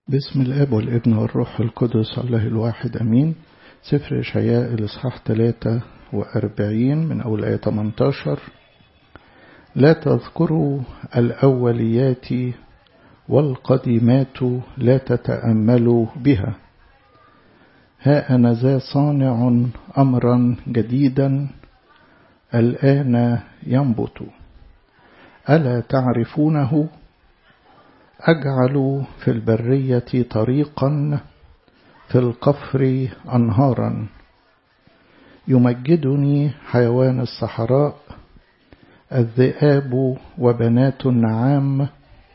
بسم الاب والابن والروح القدس الله الواحد امين سفر اشعياء الاصحاح 43 من اول ايه 18 لا تذكروا الاوليات والقديمات لا تتاملوا بها ها انا ذا صانع امرا جديدا الان ينبت الا تعرفونه أجعل في البرية طريقا في القفر أنهارا يمجدني حيوان الصحراء الذئاب وبنات النعام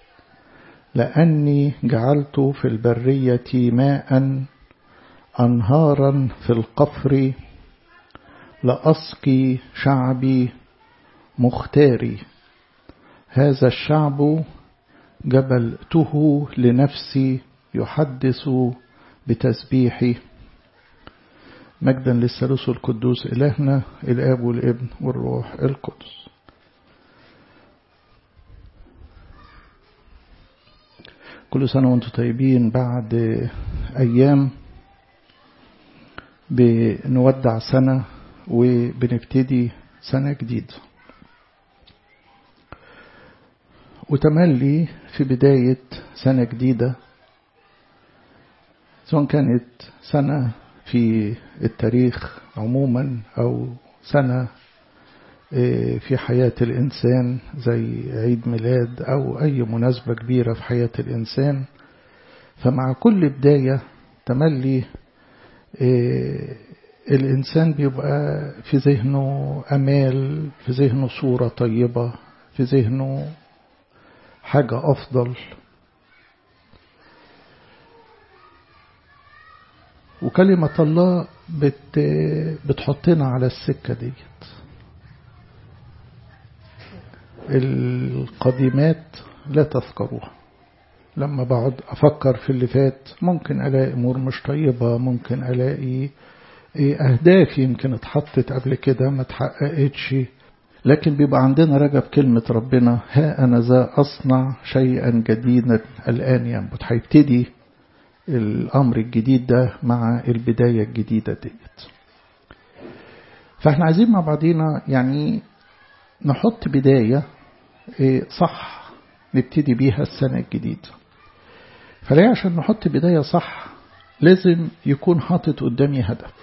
لأني جعلت في البرية ماء أنهارا في القفر لأسقي شعبي مختاري هذا الشعب جبلته لنفسي يحدث بتسبيحي مجدا للثالوث القدوس إلهنا الآب والابن والروح القدس كل سنة وانتم طيبين بعد أيام بنودع سنة وبنبتدي سنة جديدة وتملي في بداية سنة جديدة سواء كانت سنة في التاريخ عموما أو سنة في حياة الإنسان زي عيد ميلاد أو أي مناسبة كبيرة في حياة الإنسان فمع كل بداية تملي الإنسان بيبقى في ذهنه أمال في ذهنه صورة طيبة في ذهنه حاجة أفضل وكلمة الله بت بتحطنا على السكة ديت القديمات لا تذكروها لما بقعد أفكر في اللي فات ممكن ألاقي أمور مش طيبة ممكن ألاقي أهداف يمكن اتحطت قبل كده ما اتحققتش لكن بيبقى عندنا رجب كلمة ربنا ها أنا ذا أصنع شيئا جديدا الآن ينبت هيبتدي الأمر الجديد ده مع البداية الجديدة ديت فاحنا عايزين مع بعضينا يعني نحط بداية صح نبتدي بيها السنة الجديدة فليه عشان نحط بداية صح لازم يكون حاطط قدامي هدف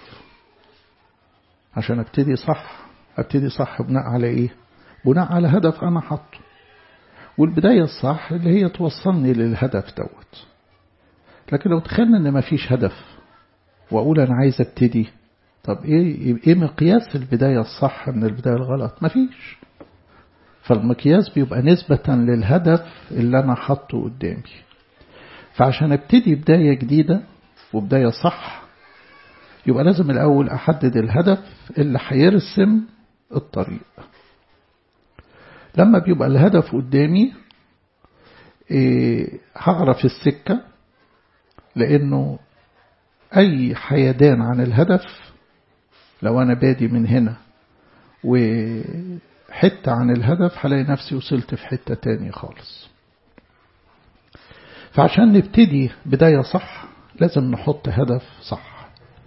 عشان ابتدي صح ابتدي صح بناء على ايه بناء على هدف انا حاطه والبداية الصح اللي هي توصلني للهدف دوت لكن لو تخيلنا ان مفيش هدف واقول انا عايز ابتدي طب ايه ايه مقياس البداية الصح من البداية الغلط مفيش فالمقياس بيبقى نسبة للهدف اللي انا حاطه قدامي فعشان ابتدي بداية جديدة وبداية صح يبقى لازم الأول أحدد الهدف اللي هيرسم الطريق لما بيبقى الهدف قدامي إيه هعرف السكة لأنه أي حيدان عن الهدف لو أنا بادي من هنا وحتة عن الهدف هلاقي نفسي وصلت في حتة تاني خالص فعشان نبتدي بداية صح لازم نحط هدف صح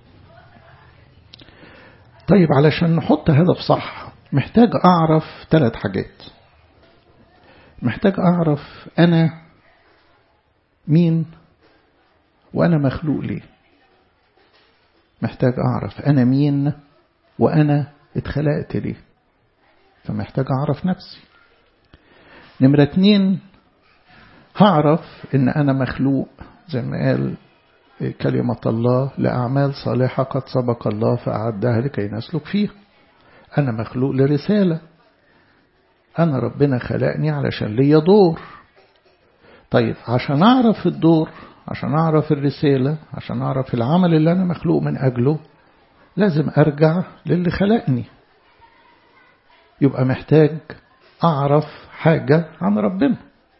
طيب علشان نحط هدف صح محتاج أعرف ثلاث حاجات محتاج أعرف أنا مين وأنا مخلوق ليه محتاج أعرف أنا مين وأنا اتخلقت ليه فمحتاج أعرف نفسي نمرة اتنين هعرف إن أنا مخلوق زي ما قال كلمة الله لأعمال صالحة قد سبق الله فأعدها لكي نسلك فيها أنا مخلوق لرسالة أنا ربنا خلقني علشان ليا دور طيب عشان أعرف الدور عشان أعرف الرسالة عشان أعرف العمل اللي أنا مخلوق من أجله لازم أرجع للي خلقني يبقى محتاج أعرف حاجة عن ربنا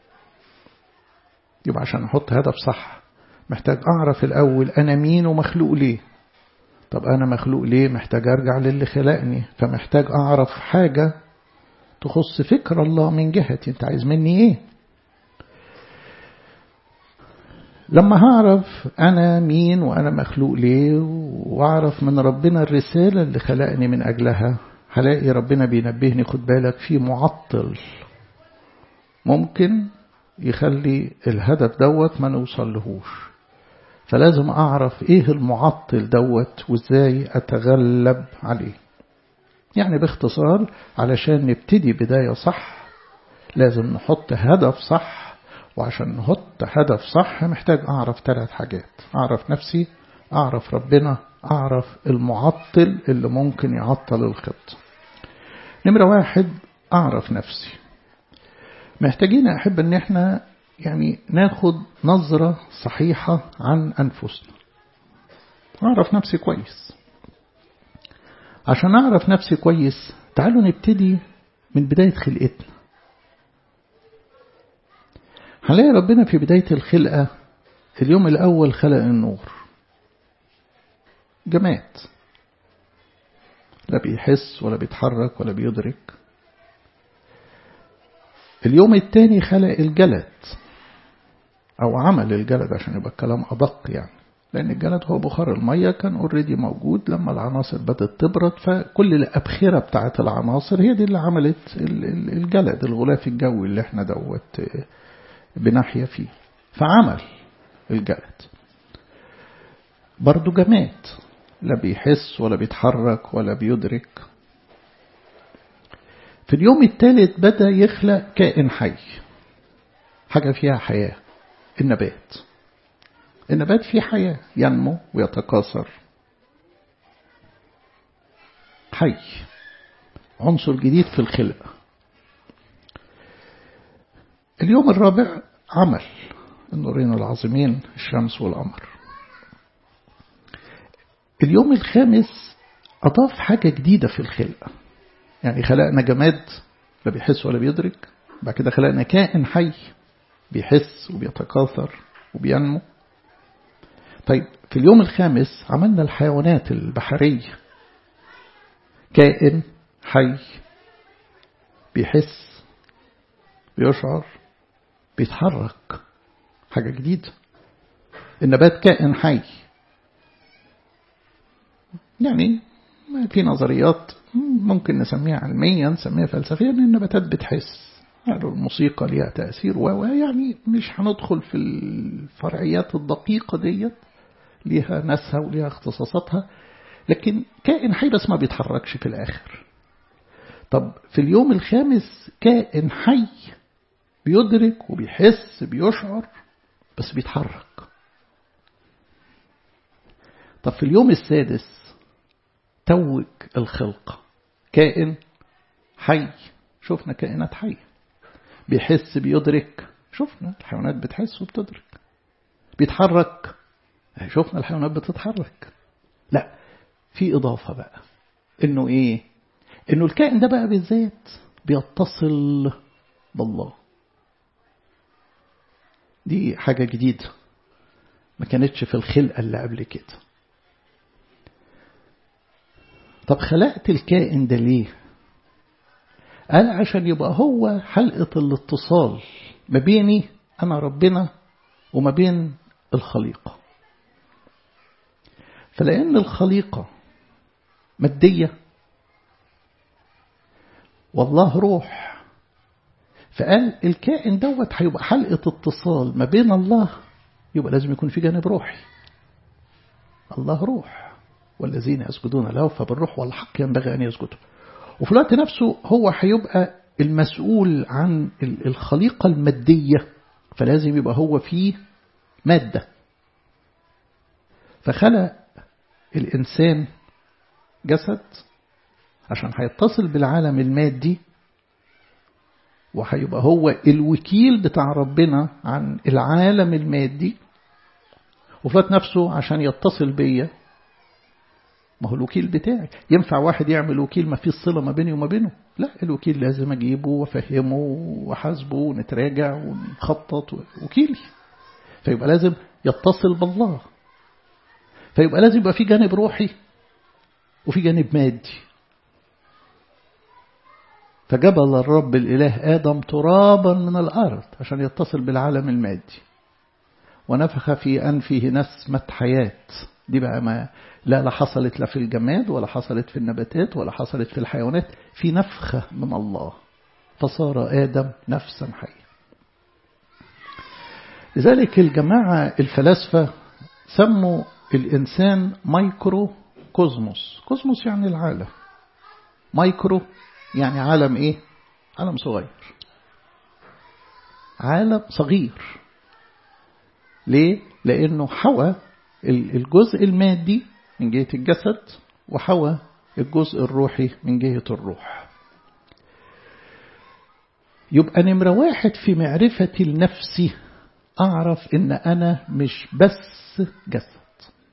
يبقى عشان أحط هدف صح محتاج أعرف الأول أنا مين ومخلوق ليه طب أنا مخلوق ليه محتاج أرجع للي خلقني فمحتاج أعرف حاجة تخص فكر الله من جهتي أنت عايز مني إيه لما هعرف أنا مين وأنا مخلوق ليه وأعرف من ربنا الرسالة اللي خلقني من أجلها هلاقي ربنا بينبهني خد بالك في معطل ممكن يخلي الهدف دوت ما نوصل لهوش فلازم أعرف إيه المعطل دوت وإزاي أتغلب عليه يعني باختصار علشان نبتدي بداية صح لازم نحط هدف صح وعشان نحط هدف صح محتاج أعرف ثلاث حاجات أعرف نفسي أعرف ربنا أعرف المعطل اللي ممكن يعطل الخط نمرة واحد أعرف نفسي محتاجين أحب أن احنا يعني ناخد نظرة صحيحة عن أنفسنا أعرف نفسي كويس عشان أعرف نفسي كويس تعالوا نبتدي من بداية خلقتنا هنلاقي ربنا في بداية الخلقة اليوم الأول خلق النور جماد لا بيحس ولا بيتحرك ولا بيدرك اليوم الثاني خلق الجلد أو عمل الجلد عشان يبقى الكلام أدق يعني لأن الجلد هو بخار المية كان اوريدي موجود لما العناصر بدأت تبرد فكل الأبخرة بتاعت العناصر هي دي اللي عملت الجلد الغلاف الجوي اللي احنا دوت بنحيا فيه فعمل الجلد برضو جماد لا بيحس ولا بيتحرك ولا بيدرك في اليوم الثالث بدأ يخلق كائن حي حاجة فيها حياة النبات النبات فيه حياة ينمو ويتكاثر حي عنصر جديد في الخلقة اليوم الرابع عمل النورين العظيمين الشمس والقمر اليوم الخامس أضاف حاجة جديدة في الخلقة يعني خلقنا جماد لا بيحس ولا بيدرك بعد كده خلقنا كائن حي بيحس وبيتكاثر وبينمو طيب في اليوم الخامس عملنا الحيوانات البحرية كائن حي بيحس بيشعر بيتحرك حاجة جديدة النبات كائن حي يعني في نظريات ممكن نسميها علميا نسميها فلسفيا ان النباتات بتحس الموسيقى ليها تأثير ويعني مش هندخل في الفرعيات الدقيقة ديت ليها ناسها وليها اختصاصاتها لكن كائن حي بس ما بيتحركش في الآخر طب في اليوم الخامس كائن حي بيدرك وبيحس بيشعر بس بيتحرك طب في اليوم السادس توج الخلقة كائن حي شفنا كائنات حية بيحس بيدرك شفنا الحيوانات بتحس وبتدرك بيتحرك شفنا الحيوانات بتتحرك لا في إضافة بقى إنه إيه إنه الكائن ده بقى بالذات بيتصل بالله دي حاجة جديدة ما كانتش في الخلقة اللي قبل كده طب خلقت الكائن ده ليه قال عشان يبقى هو حلقة الاتصال ما بيني أنا ربنا وما بين الخليقة فلأن الخليقة مادية والله روح فقال الكائن دوت هيبقى حلقة اتصال ما بين الله يبقى لازم يكون في جانب روحي الله روح والذين يسجدون له فبالروح والحق ينبغي أن يسجدوا وفي الوقت نفسه هو هيبقى المسؤول عن الخليقة المادية فلازم يبقى هو فيه مادة فخلق الإنسان جسد عشان هيتصل بالعالم المادي وهيبقى هو الوكيل بتاع ربنا عن العالم المادي وفي الوقت نفسه عشان يتصل بيا ما هو الوكيل بتاعي ينفع واحد يعمل وكيل ما فيش صلة ما بيني وما بينه لا الوكيل لازم أجيبه وأفهمه وأحاسبه ونتراجع ونخطط وكيلي فيبقى لازم يتصل بالله فيبقى لازم يبقى في جانب روحي وفي جانب مادي فجبل الرب الإله آدم ترابا من الأرض عشان يتصل بالعالم المادي ونفخ في أنفه نسمة حياة دي بقى ما لا لا حصلت لا في الجماد ولا حصلت في النباتات ولا حصلت في الحيوانات في نفخة من الله فصار آدم نفسا حيا لذلك الجماعة الفلاسفة سموا الإنسان مايكرو كوزموس كوزموس يعني العالم مايكرو يعني عالم إيه عالم صغير عالم صغير ليه لأنه حوى الجزء المادي من جهة الجسد وحوى الجزء الروحي من جهة الروح يبقى نمرة واحد في معرفة النفس أعرف إن أنا مش بس جسد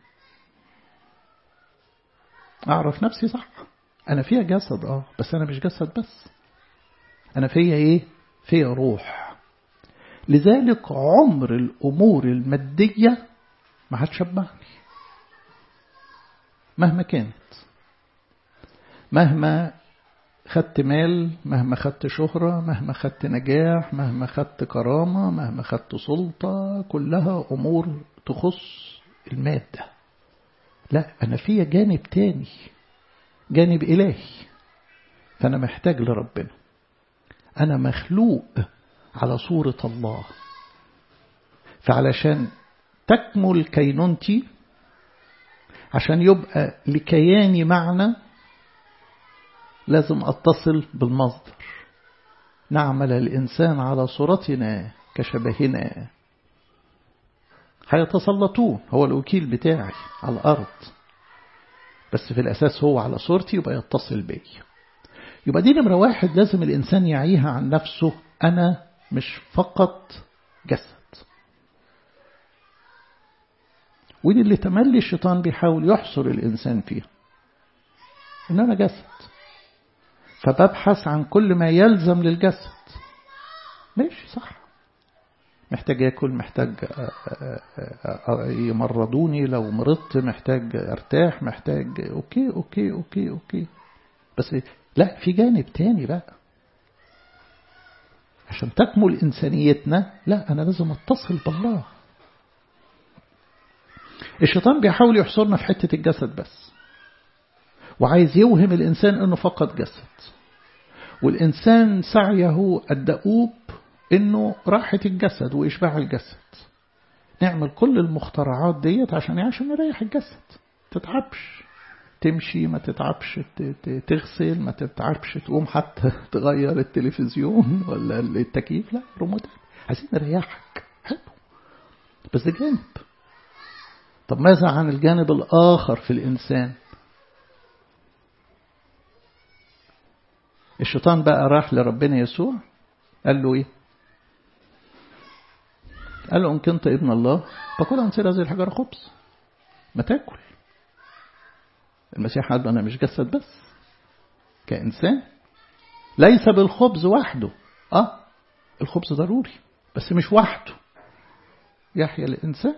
أعرف نفسي صح أنا فيها جسد آه بس أنا مش جسد بس أنا فيها إيه فيها روح لذلك عمر الأمور المادية ما هتشبعني مهما كانت مهما خدت مال مهما خدت شهرة مهما خدت نجاح مهما خدت كرامة مهما خدت سلطة كلها أمور تخص المادة لا أنا فيها جانب تاني جانب إلهي فأنا محتاج لربنا أنا مخلوق على صورة الله فعلشان تكمل كينونتي عشان يبقى لكياني معنى لازم أتصل بالمصدر نعمل الإنسان على صورتنا كشبهنا هيتسلطون هو الوكيل بتاعي على الأرض بس في الأساس هو على صورتي يبقى يتصل بي يبقى دي نمرة واحد لازم الإنسان يعيها عن نفسه أنا مش فقط جسد ودي اللي تملي الشيطان بيحاول يحصر الإنسان فيها إن أنا جسد فببحث عن كل ما يلزم للجسد ماشي صح محتاج أكل محتاج يمرضوني لو مرضت محتاج أرتاح محتاج أوكي أوكي أوكي أوكي بس لا في جانب تاني بقى عشان تكمل إنسانيتنا لا أنا لازم أتصل بالله الشيطان بيحاول يحصرنا في حتة الجسد بس وعايز يوهم الإنسان أنه فقط جسد والإنسان سعيه الدؤوب أنه راحة الجسد وإشباع الجسد نعمل كل المخترعات ديت عشان عشان نريح الجسد تتعبش تمشي ما تتعبش تغسل ما تتعبش تقوم حتى تغير التلفزيون ولا التكييف لا ريموت عايزين نريحك حلو بس ده جانب طب ماذا عن الجانب الآخر في الإنسان الشيطان بقى راح لربنا يسوع قال له إيه قال له إن كنت ابن الله فكل عن سير هذه الحجرة خبز ما تاكل المسيح قال له أنا مش جسد بس كإنسان ليس بالخبز وحده آه الخبز ضروري بس مش وحده يحيى الإنسان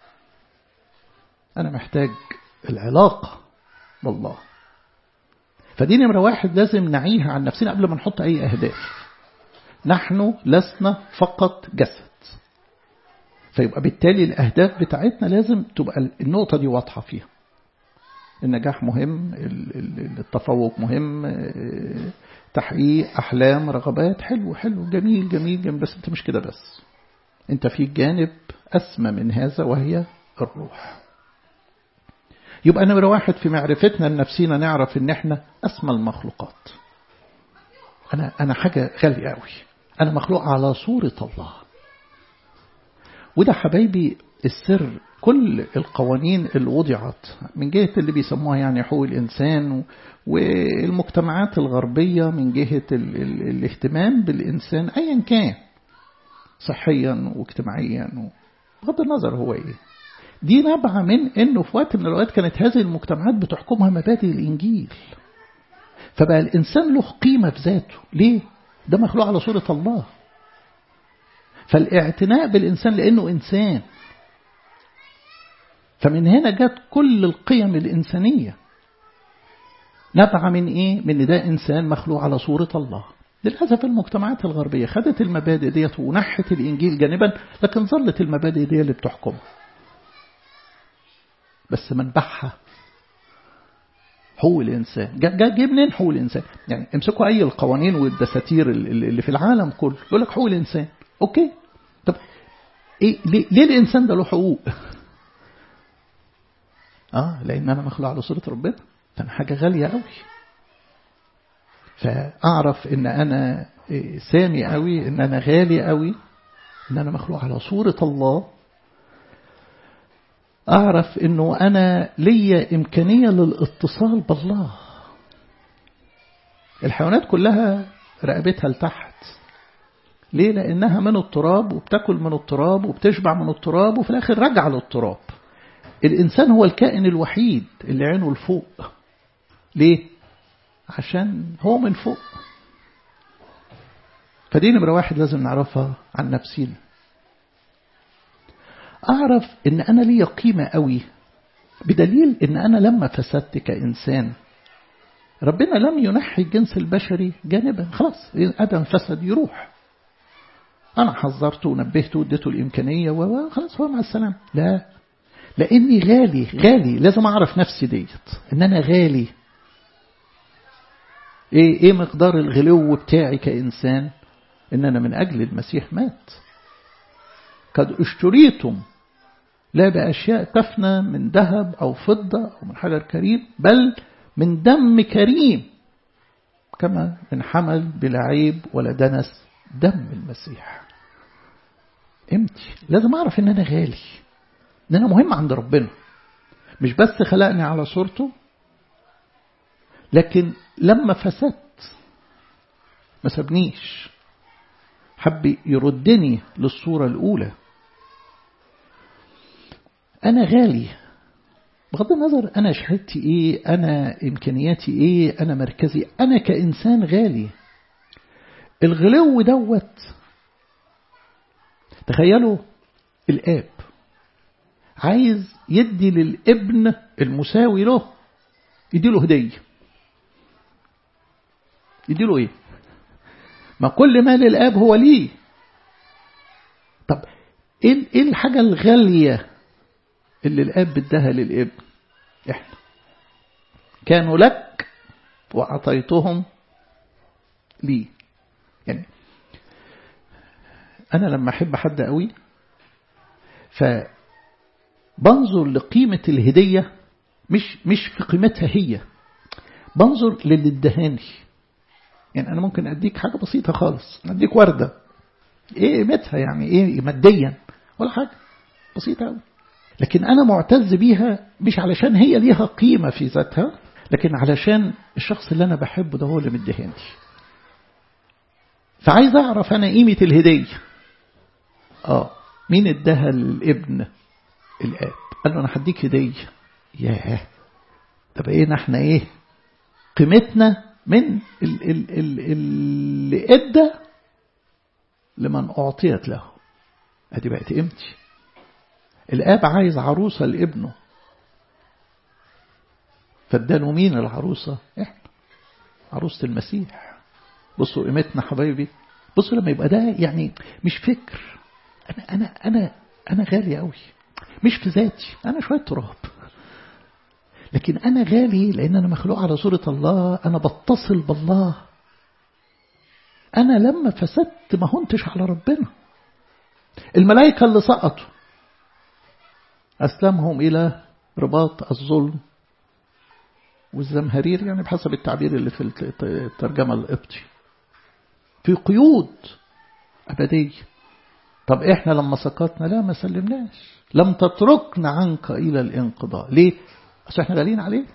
أنا محتاج العلاقة بالله فدي نمرة واحد لازم نعيها عن نفسنا قبل ما نحط أي أهداف نحن لسنا فقط جسد فيبقى بالتالي الأهداف بتاعتنا لازم تبقى النقطة دي واضحة فيها النجاح مهم التفوق مهم تحقيق أحلام رغبات حلو حلو جميل جميل جميل بس أنت مش كده بس أنت في جانب أسمى من هذا وهي الروح يبقى نمرة واحد في معرفتنا لنفسينا نعرف ان احنا اسمى المخلوقات انا انا حاجة غالية قوي انا مخلوق على صورة الله وده حبايبي السر كل القوانين اللي وضعت من جهة اللي بيسموها يعني حقوق الإنسان والمجتمعات الغربية من جهة ال ال الاهتمام بالإنسان أيا كان صحيا واجتماعيا بغض النظر هو إيه دي نابعة من أنه في وقت من الأوقات كانت هذه المجتمعات بتحكمها مبادئ الإنجيل فبقى الإنسان له قيمة في ذاته ليه؟ ده مخلوق على صورة الله فالاعتناء بالإنسان لأنه إنسان فمن هنا جت كل القيم الإنسانية نبع من إيه؟ من ده إنسان مخلوق على صورة الله للأسف المجتمعات الغربية خدت المبادئ ديت ونحت الإنجيل جانبا لكن ظلت المبادئ دي اللي بتحكم بس منبعها حقوق الإنسان جا جا منين حقوق الإنسان يعني امسكوا أي القوانين والدساتير اللي في العالم كله يقول لك حقوق الإنسان أوكي طب إيه ليه, ليه الإنسان ده له حقوق آه لأن أنا مخلوق على صورة ربنا فأنا حاجة غالية قوي فأعرف إن أنا سامي قوي إن أنا غالي قوي إن أنا مخلوق على صورة الله أعرف إنه أنا ليا إمكانية للاتصال بالله الحيوانات كلها رقبتها لتحت ليه لأنها من التراب وبتاكل من التراب وبتشبع من التراب وفي الآخر راجعة للتراب الإنسان هو الكائن الوحيد اللي عينه لفوق ليه عشان هو من فوق فدي نمرة واحد لازم نعرفها عن نفسينا أعرف إن أنا ليا قيمة قوي بدليل إن أنا لما فسدت كإنسان ربنا لم ينحي الجنس البشري جانبا خلاص آدم فسد يروح أنا حذرته ونبهته واديته الإمكانية وخلاص هو مع السلامة لا لأني غالي غالي لازم أعرف نفسي ديت إن أنا غالي إيه, إيه مقدار الغلو بتاعي كإنسان إن أنا من أجل المسيح مات قد اشتريتم لا بأشياء تفنى من ذهب أو فضة أو من حجر كريم بل من دم كريم كما من حمل بلا عيب ولا دنس دم المسيح امتي لازم أعرف إن أنا غالي إن أنا مهم عند ربنا مش بس خلقني على صورته لكن لما فسدت ما سابنيش حب يردني للصورة الأولى أنا غالي بغض النظر أنا شهادتي إيه أنا إمكانياتي إيه أنا مركزي أنا كإنسان غالي الغلو دوت تخيلوا الآب عايز يدي للابن المساوي له يديله هدية يديله ايه ما كل ما للاب هو ليه طب ايه الحاجة الغالية اللي الاب اداها للابن احنا كانوا لك واعطيتهم لي يعني انا لما احب حد قوي فبنظر لقيمة الهدية مش مش في قيمتها هي بنظر للي ادهاني يعني أنا ممكن أديك حاجة بسيطة خالص أديك وردة إيه قيمتها يعني إيه ماديا ولا حاجة بسيطة أوي لكن أنا معتز بيها مش علشان هي ليها قيمة في ذاتها لكن علشان الشخص اللي أنا بحبه ده هو اللي مديهاني فعايز أعرف أنا قيمة الهدية آه مين اداها للابن الآب قال له أنا هديك هدية ياه ده بقينا احنا ايه قيمتنا من ال ال ال اللي ادى لمن أعطيت له ادي بقت قيمتي الآب عايز عروسة لابنه فاداله مين العروسة احنا عروسة المسيح بصوا قيمتنا حبايبي بصوا لما يبقى ده يعني مش فكر أنا أنا أنا أنا غالي قوي مش في ذاتي أنا شوية تراب لكن أنا غالي لأن أنا مخلوق على صورة الله أنا بتصل بالله أنا لما فسدت ما هنتش على ربنا الملائكة اللي سقطوا أسلمهم إلى رباط الظلم والزمهرير يعني بحسب التعبير اللي في الترجمة القبطي في قيود أبدية طب إحنا لما سقطنا لا ما سلمناش لم تتركنا عنك إلى الانقضاء ليه؟ أصل إحنا غاليين عليه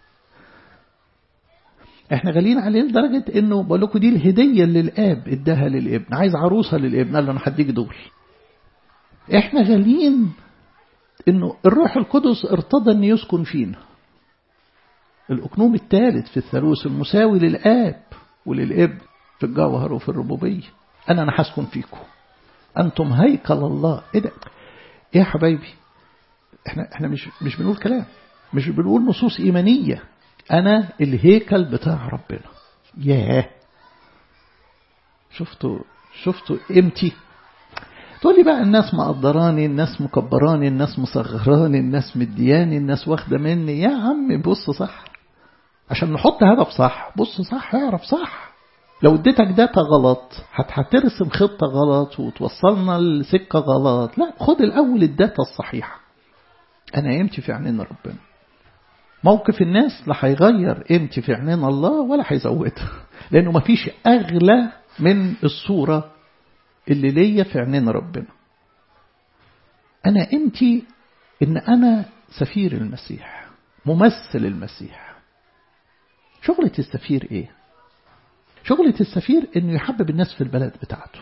إحنا غاليين عليه لدرجة إنه بقول لكم دي الهدية اللي الآب اداها للابن عايز عروسة للابن قال له أنا هديك دول إحنا غاليين إنه الروح القدس ارتضى أن يسكن فينا الأكنوم الثالث في الثالوث المساوي للآب وللابن في الجوهر وفي الربوبية أنا أنا هسكن فيكم أنتم هيكل الله إيه ده إيه يا حبايبي إحنا, إحنا مش, مش بنقول كلام مش بنقول نصوص إيمانية أنا الهيكل بتاع ربنا ياه شفتوا شفتوا قيمتي تقول لي بقى الناس مقدراني الناس مكبراني الناس مصغراني الناس مدياني الناس واخدة مني يا عم بص صح عشان نحط هدف صح بص صح اعرف صح لو اديتك داتا غلط هترسم خطة غلط وتوصلنا لسكة غلط لا خد الأول الداتا الصحيحة أنا قيمتي في عينين ربنا موقف الناس لا هيغير قيمتي في عينين الله ولا هيزودها لأنه مفيش أغلى من الصورة اللي ليا في عينين ربنا أنا قيمتي إن أنا سفير المسيح ممثل المسيح شغلة السفير إيه شغلة السفير إنه يحبب الناس في البلد بتاعته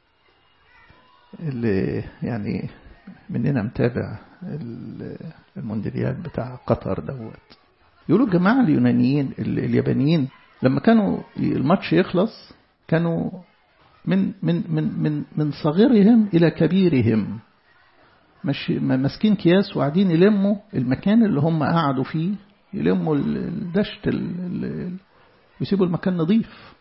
اللي يعني مننا متابع المونديال بتاع قطر دوت يقولوا الجماعة اليونانيين اليابانيين لما كانوا الماتش يخلص كانوا من من من من من صغيرهم إلى كبيرهم مش ماسكين كياس وقاعدين يلموا المكان اللي هم قعدوا فيه يلموا الدشت ويسيبوا المكان نظيف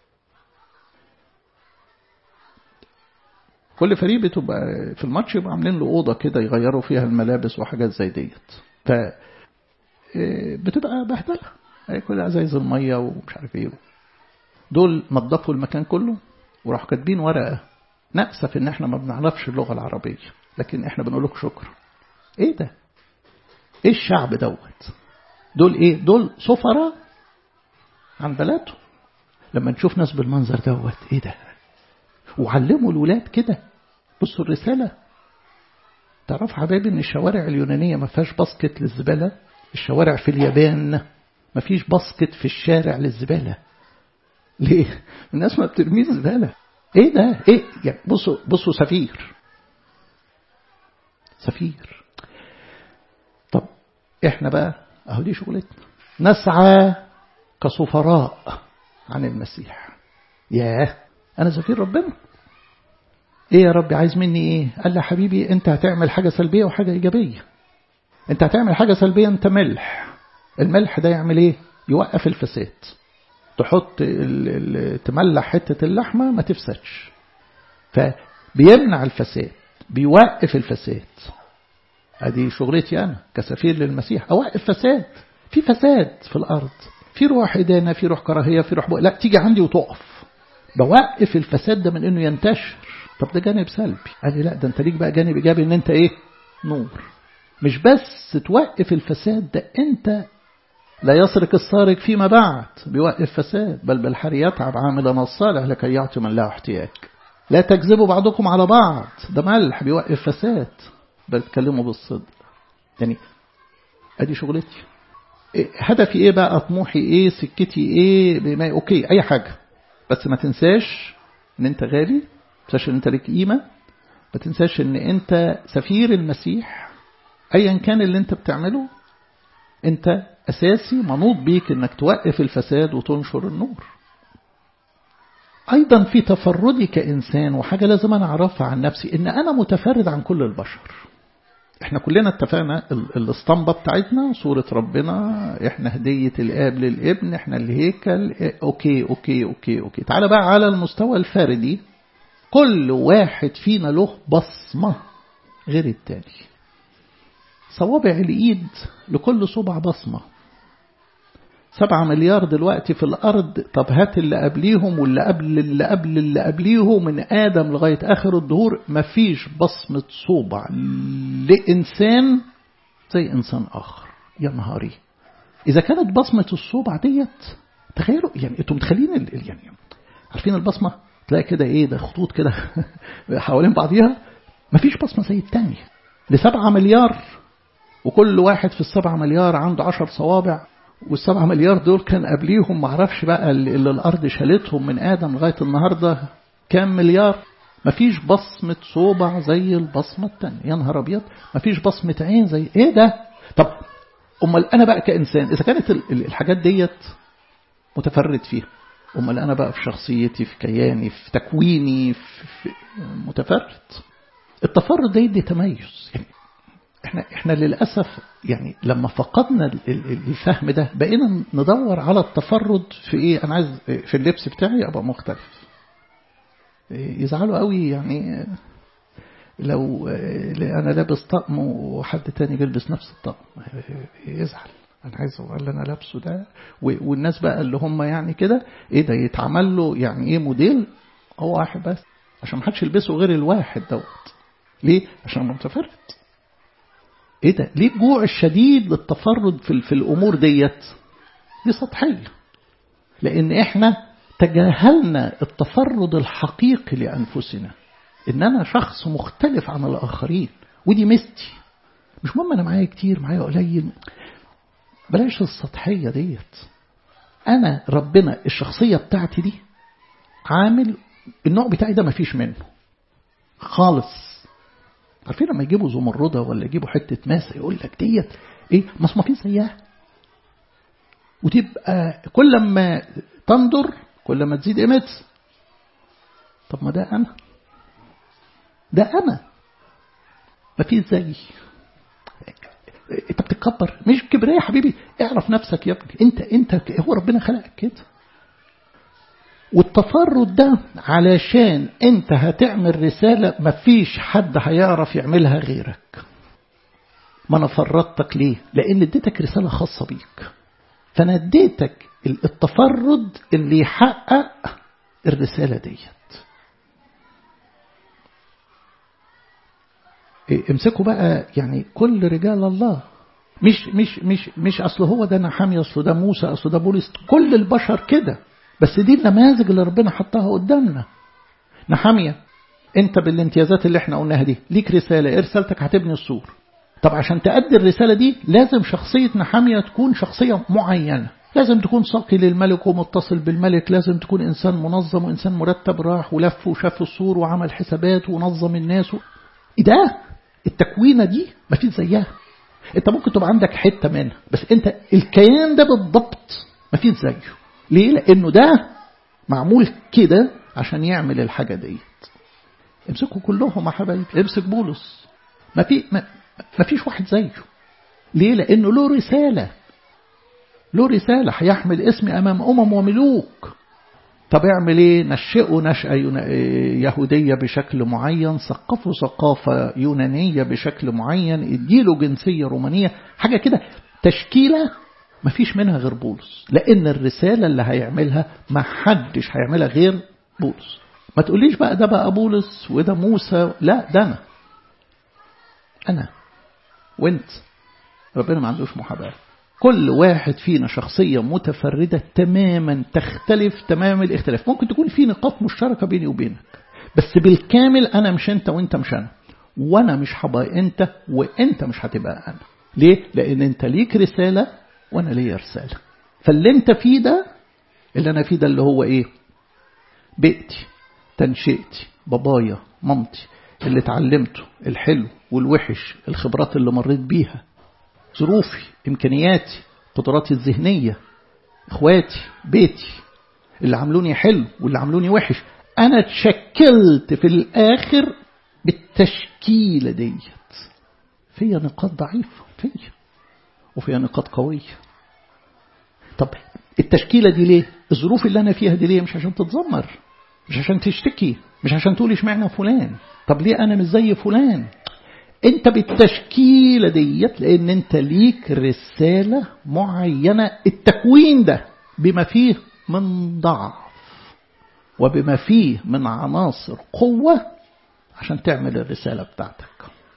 كل فريق بتبقى في الماتش يبقى عاملين له اوضه كده يغيروا فيها الملابس وحاجات زي ديت ف بتبقى بهدله كل ازايز الميه ومش عارف ايه دول نظفوا المكان كله وراحوا كاتبين ورقه نأسف ان احنا ما بنعرفش اللغه العربيه لكن احنا بنقول لك شكرا ايه ده ايه الشعب دوت دول ايه دول سفراء عن بلده لما نشوف ناس بالمنظر دوت ايه ده وعلموا الولاد كده بصوا الرسالة تعرف حبايبي ان الشوارع اليونانية ما فيهاش باسكت للزبالة الشوارع في اليابان ما فيش باسكت في الشارع للزبالة ليه الناس ما بترميش زبالة ايه ده ايه يعني بصوا بصوا سفير سفير طب احنا بقى اهو دي شغلتنا نسعى كسفراء عن المسيح ياه انا سفير ربنا ايه يا ربي عايز مني ايه قال لي حبيبي انت هتعمل حاجة سلبية وحاجة ايجابية انت هتعمل حاجة سلبية انت ملح الملح ده يعمل ايه يوقف الفساد تحط ال ال تملح حتة اللحمة ما تفسدش فبيمنع الفساد بيوقف الفساد ادي شغلتي انا كسفير للمسيح اوقف فساد في فساد في الارض في روح إدانة في روح كراهية في روح بقى. لا تيجي عندي وتقف بوقف الفساد ده من انه ينتشر طب ده جانب سلبي قال لي لا ده انت ليك بقى جانب ايجابي ان انت ايه نور مش بس توقف الفساد ده انت لا يسرق السارق فيما بعد بيوقف فساد بل بالحري يتعب عاملا الصالح لكي يعطي من له احتياج لا تكذبوا بعضكم على بعض ده ملح بيوقف فساد بل تكلموا بالصدق يعني ادي شغلتي هدفي ايه بقى طموحي ايه سكتي ايه بما اوكي اي حاجة بس ما تنساش ان انت غالي ما تنساش ان انت ليك قيمة ما تنساش ان انت سفير المسيح ايا كان اللي انت بتعمله انت اساسي منوط بيك انك توقف الفساد وتنشر النور ايضا في تفردي كانسان وحاجة لازم انا اعرفها عن نفسي ان انا متفرد عن كل البشر احنا كلنا اتفقنا الاسطمبة بتاعتنا صورة ربنا احنا هدية الاب للابن احنا الهيكل اوكي اوكي اوكي اوكي تعال بقى على المستوى الفردي كل واحد فينا له بصمة غير التاني صوابع الايد لكل صبع بصمة سبعة مليار دلوقتي في الأرض طب هات اللي قبليهم واللي قبل اللي قبل اللي قبليهم من آدم لغاية آخر الدهور مفيش بصمة صوبع لإنسان زي إنسان آخر يا نهاري إذا كانت بصمة الصوبع ديت تخيلوا يعني أنتم متخيلين يعني عارفين البصمة تلاقي كده إيه ده خطوط كده حوالين بعضيها مفيش بصمة زي التانية لسبعة مليار وكل واحد في السبعة مليار عنده عشر صوابع والسبعة مليار دول كان قبليهم معرفش بقى اللي الأرض شالتهم من آدم لغاية النهاردة كام مليار مفيش بصمة صوبع زي البصمة التانية يا نهار أبيض مفيش بصمة عين زي إيه ده طب أمال أنا بقى كإنسان إذا كانت الحاجات ديت متفرد فيها أمال أنا بقى في شخصيتي في كياني في تكويني في, في متفرد التفرد ده يدي تميز يعني احنا احنا للاسف يعني لما فقدنا الفهم ده بقينا ندور على التفرد في ايه انا عايز في اللبس بتاعي ابقى مختلف يزعلوا قوي يعني لو أنا لابس طقم وحد تاني بيلبس نفس الطقم يزعل أنا عايز اللي أنا لابسه ده والناس بقى اللي هم يعني كده إيه ده يتعمل له يعني إيه موديل هو واحد بس عشان ما حدش يلبسه غير الواحد دوت ليه؟ عشان متفرد ايه ده؟ ليه الجوع الشديد للتفرد في, في الامور ديت؟ دي سطحيه. لان احنا تجاهلنا التفرد الحقيقي لانفسنا. ان انا شخص مختلف عن الاخرين ودي مستي. مش مهم انا معايا كتير معايا قليل. بلاش السطحيه ديت. انا ربنا الشخصيه بتاعتي دي عامل النوع بتاعي ده مفيش منه خالص عارفين لما يجيبوا زمردة ولا يجيبوا حتة ماس يقول لك ديت ايه مس ما في زيها وتبقى كل ما تنظر كل ما تزيد قيمتها طب ما ده انا ده انا ما في زيي انت بتتكبر مش كبرياء يا حبيبي اعرف نفسك يا ابني انت انت هو ربنا خلقك كده والتفرد ده علشان انت هتعمل رسالة مفيش حد هيعرف يعملها غيرك ما انا فرطتك ليه لان اديتك رسالة خاصة بيك فانا اديتك التفرد اللي يحقق الرسالة ديت امسكوا بقى يعني كل رجال الله مش مش مش مش اصل هو ده نحامي اصل ده موسى اصل ده بولس كل البشر كده بس دي النماذج اللي ربنا حطها قدامنا نحامية انت بالامتيازات اللي احنا قلناها دي ليك رسالة ايه رسالتك هتبني السور طب عشان تأدي الرسالة دي لازم شخصية نحامية تكون شخصية معينة لازم تكون ساقي للملك ومتصل بالملك لازم تكون إنسان منظم وإنسان مرتب راح ولف وشاف السور وعمل حسابات ونظم الناس و... إيه ده التكوينة دي ما فيش زيها انت ممكن تبقى عندك حتة منها بس انت الكيان ده بالضبط ما فيش زيه ليه لانه ده معمول كده عشان يعمل الحاجة ديت امسكوا كلهم يا حبايبي امسك بولس ما في ما, ما فيش واحد زيه ليه لانه له رسالة له رسالة هيحمل اسمي امام امم وملوك طب اعمل ايه نشئه نشأة يهودية بشكل معين ثقفه ثقافة يونانية بشكل معين اديله جنسية رومانية حاجة كده تشكيلة ما فيش منها غير بولس لأن الرسالة اللي هيعملها ما حدش هيعملها غير بولس ما تقوليش بقى ده بقى بولس وده موسى لا ده أنا أنا وانت ربنا ما عندوش محاباة كل واحد فينا شخصية متفردة تماما تختلف تمام الاختلاف ممكن تكون في نقاط مشتركة بيني وبينك بس بالكامل أنا مش أنت وأنت مش أنا وأنا مش هبقى أنت وأنت مش هتبقى أنا ليه؟ لأن أنت ليك رسالة وأنا ليا رسالة فاللي أنت فيه ده اللي أنا فيه ده اللي هو إيه؟ بيئتي تنشئتي بابايا مامتي اللي اتعلمته الحلو والوحش الخبرات اللي مريت بيها ظروفي إمكانياتي قدراتي الذهنية إخواتي بيتي اللي عملوني حلو واللي عملوني وحش أنا اتشكلت في الآخر بالتشكيلة ديت فيها نقاط ضعيفة فيا وفيها نقاط قوية طب التشكيلة دي ليه الظروف اللي أنا فيها دي ليه مش عشان تتذمر مش عشان تشتكي مش عشان تقول اشمعنى فلان طب ليه أنا مش زي فلان انت بالتشكيلة ديت لان انت ليك رسالة معينة التكوين ده بما فيه من ضعف وبما فيه من عناصر قوة عشان تعمل الرسالة بتاعتك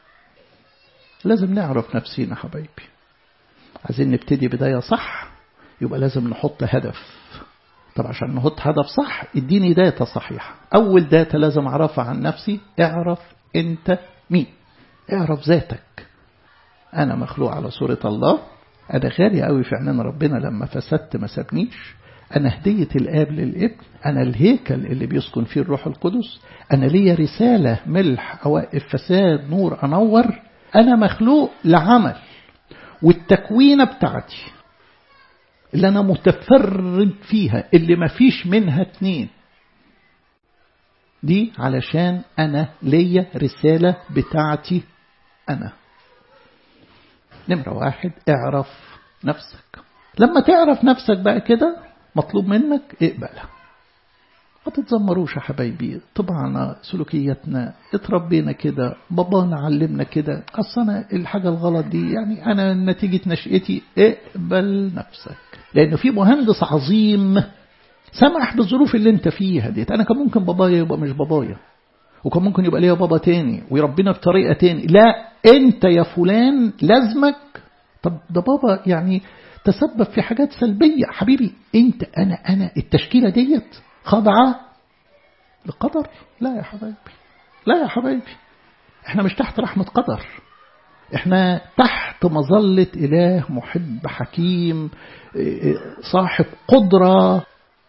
لازم نعرف نفسينا حبايبي عايزين نبتدي بداية صح يبقى لازم نحط هدف طب عشان نحط هدف صح اديني داتا صحيحة أول داتا لازم أعرفها عن نفسي اعرف أنت مين اعرف ذاتك أنا مخلوق على صورة الله أنا غالي قوي في عينين ربنا لما فسدت ما سابنيش أنا هدية الآب للابن أنا الهيكل اللي بيسكن فيه الروح القدس أنا ليا رسالة ملح أوقف فساد نور أنور أنا مخلوق لعمل والتكوينة بتاعتي اللي أنا متفرد فيها اللي ما فيش منها اتنين دي علشان أنا ليا رسالة بتاعتي أنا نمرة واحد اعرف نفسك لما تعرف نفسك بقى كده مطلوب منك اقبلها ما تتذمروش يا حبايبي طبعنا سلوكياتنا اتربينا كده بابانا علمنا كده اصلا الحاجة الغلط دي يعني انا نتيجة نشأتي اقبل نفسك لانه في مهندس عظيم سمح بالظروف اللي انت فيها ديت انا كان ممكن بابايا يبقى مش بابايا وكان ممكن يبقى ليا بابا تاني ويربينا بطريقة تاني لا انت يا فلان لازمك طب ده بابا يعني تسبب في حاجات سلبية حبيبي انت انا انا التشكيلة ديت خاضعة لقدر لا يا حبايبي لا يا حبايبي احنا مش تحت رحمة قدر احنا تحت مظلة اله محب حكيم صاحب قدرة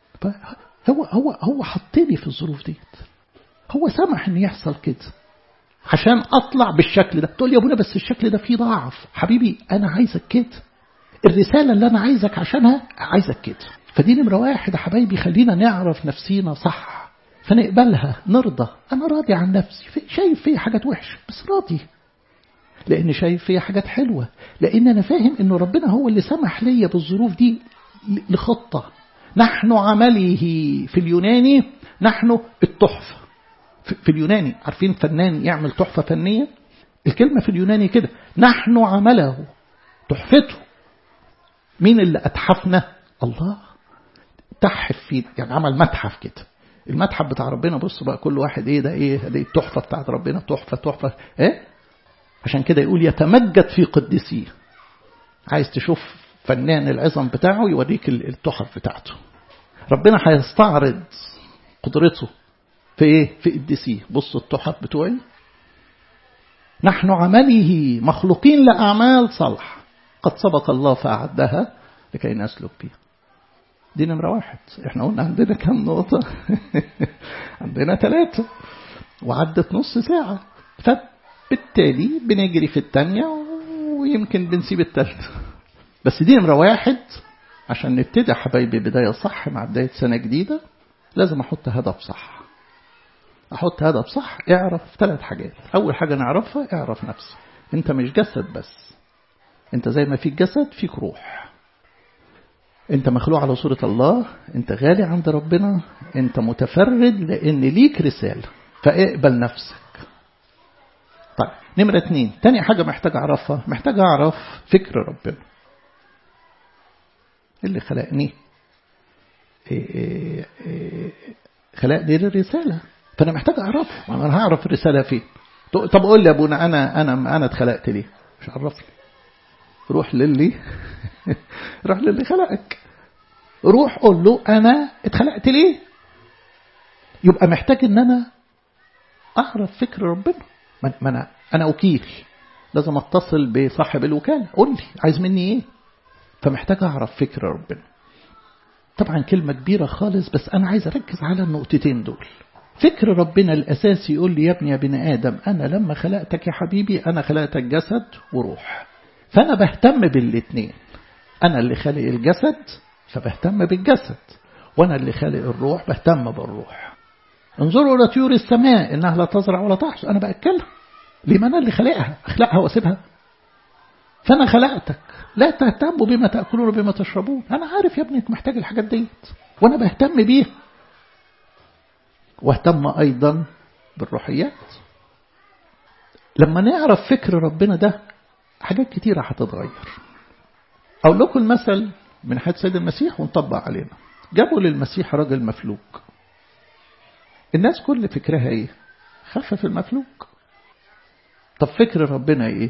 هو هو هو حطني في الظروف ديت هو سمح ان يحصل كده عشان اطلع بالشكل ده تقول لي يا ابونا بس الشكل ده فيه ضعف حبيبي انا عايزك كده الرسالة اللي انا عايزك عشانها عايزك كده فدي نمرة واحد يا حبايبي خلينا نعرف نفسينا صح فنقبلها نرضى انا راضي عن نفسي شايف فيا حاجات وحشة بس راضي لان شايف فيا حاجات حلوة لان انا فاهم انه ربنا هو اللي سمح ليا بالظروف دي لخطة نحن عمله في اليوناني نحن التحفة في اليوناني عارفين فنان يعمل تحفة فنية الكلمة في اليوناني كده نحن عمله تحفته مين اللي أتحفنا الله تحف فيه يعني عمل متحف كده المتحف بتاع ربنا بص بقى كل واحد ايه ده ايه دي التحفة بتاعت ربنا تحفة تحفة ايه عشان كده يقول يتمجد في قدسيه عايز تشوف فنان العظم بتاعه يوريك التحف بتاعته ربنا هيستعرض قدرته في ايه في قدسيه بصوا التحف بتوعي نحن عمله مخلوقين لأعمال صالحة قد سبق الله فأعدها لكي نسلك بها دي نمرة واحد احنا قلنا عندنا كم نقطة عندنا ثلاثة وعدت نص ساعة فبالتالي بنجري في الثانية ويمكن بنسيب الثالثة بس دي نمرة واحد عشان نبتدي حبايبي بداية صح مع بداية سنة جديدة لازم أحط هدف صح أحط هدف صح اعرف ثلاث حاجات أول حاجة نعرفها اعرف نفسك أنت مش جسد بس أنت زي ما فيك جسد فيك روح أنت مخلوق على صورة الله أنت غالي عند ربنا أنت متفرد لأن ليك رسالة فاقبل نفسك طيب نمرة اتنين تاني حاجة محتاج أعرفها محتاج أعرف فكر ربنا اللي خلقني إيه إيه خلقني للرسالة فأنا محتاج أعرفه أنا هعرف الرسالة فين طب قول لي يا أبونا أنا أنا أنا اتخلقت ليه مش عرفني روح للي روح للي خلقك روح قول له أنا اتخلقت ليه يبقى محتاج إن أنا أعرف فكر ربنا ما أنا أنا وكيل لازم أتصل بصاحب الوكالة قول لي عايز مني إيه فمحتاج أعرف فكر ربنا طبعا كلمة كبيرة خالص بس أنا عايز أركز على النقطتين دول فكر ربنا الأساسي يقول لي يا ابني يا بني آدم أنا لما خلقتك يا حبيبي أنا خلقتك جسد وروح فأنا بهتم بالاتنين أنا اللي خالق الجسد فبهتم بالجسد وأنا اللي خالق الروح بهتم بالروح انظروا إلى طيور السماء إنها لا تزرع ولا تحصد أنا بأكلها ليه ما أنا اللي خلقها أخلقها وأسيبها فأنا خلقتك لا تهتموا بما تأكلون وبما تشربون أنا عارف يا ابني انك محتاج الحاجات ديت وأنا بهتم بيها واهتم أيضا بالروحيات لما نعرف فكر ربنا ده حاجات كتيرة هتتغير أقول لكم المثل من حيث سيد المسيح ونطبق علينا جابوا للمسيح راجل مفلوك الناس كل فكرها ايه خفف المفلوك طب فكر ربنا ايه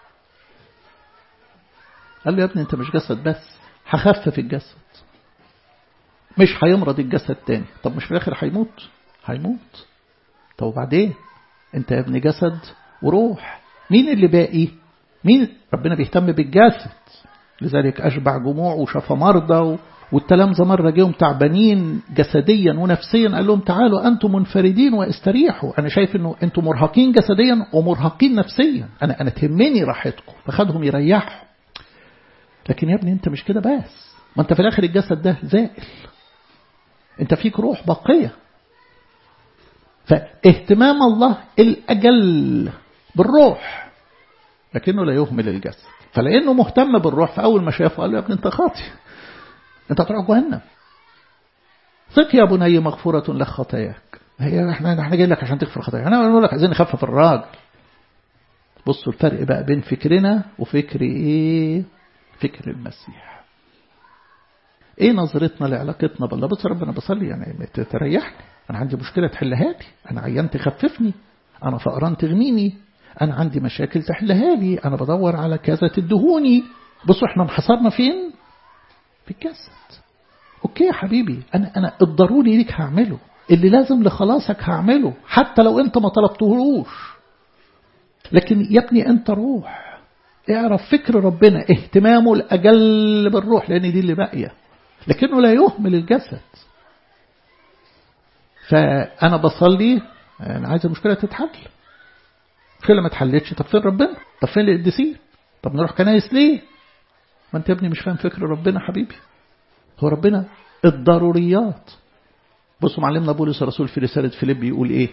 قال له يا ابني انت مش جسد بس هخفف الجسد مش هيمرض الجسد تاني طب مش في الاخر هيموت هيموت طب وبعدين انت يا ابني جسد وروح مين اللي باقي مين ربنا بيهتم بالجسد لذلك أشبع جموع وشفى مرضى والتلامذة مرة جيهم تعبانين جسديا ونفسيا قال لهم تعالوا أنتم منفردين واستريحوا أنا شايف أنه أنتم مرهقين جسديا ومرهقين نفسيا أنا أنا تهمني راحتكم فخدهم يريحوا لكن يا ابني أنت مش كده بس ما أنت في الآخر الجسد ده زائل أنت فيك روح باقية فاهتمام الله الأجل بالروح لكنه لا يهمل الجسد فلأنه مهتم بالروح فأول ما شافه قال له يا ابني أنت خاطي أنت هتروح جهنم ثق يا بني مغفورة لك خطاياك هي احنا احنا جايين لك عشان تغفر خطاياك انا بقول لك عايزين نخفف الراجل بصوا الفرق بقى بين فكرنا وفكر ايه فكر المسيح ايه نظرتنا لعلاقتنا بالله بص ربنا بصلي يعني تريحني انا عندي مشكله تحلها لي انا عيان تخففني انا فقران تغنيني انا عندي مشاكل تحلها لي انا بدور على كذا تدهوني بصوا احنا انحصرنا فين في الجسد اوكي يا حبيبي انا انا الضروري ليك هعمله اللي لازم لخلاصك هعمله حتى لو انت ما طلبتهوش لكن يا ابني انت روح اعرف فكر ربنا اهتمامه الاجل بالروح لان دي اللي باقيه لكنه لا يهمل الجسد فانا بصلي انا عايز المشكله تتحل المشكله ما اتحلتش طب فين ربنا طب فين القديسين طب نروح كنايس ليه ما انت يا ابني مش فاهم فكر ربنا حبيبي هو ربنا الضروريات بصوا معلمنا بولس الرسول في رسالة فيليب يقول ايه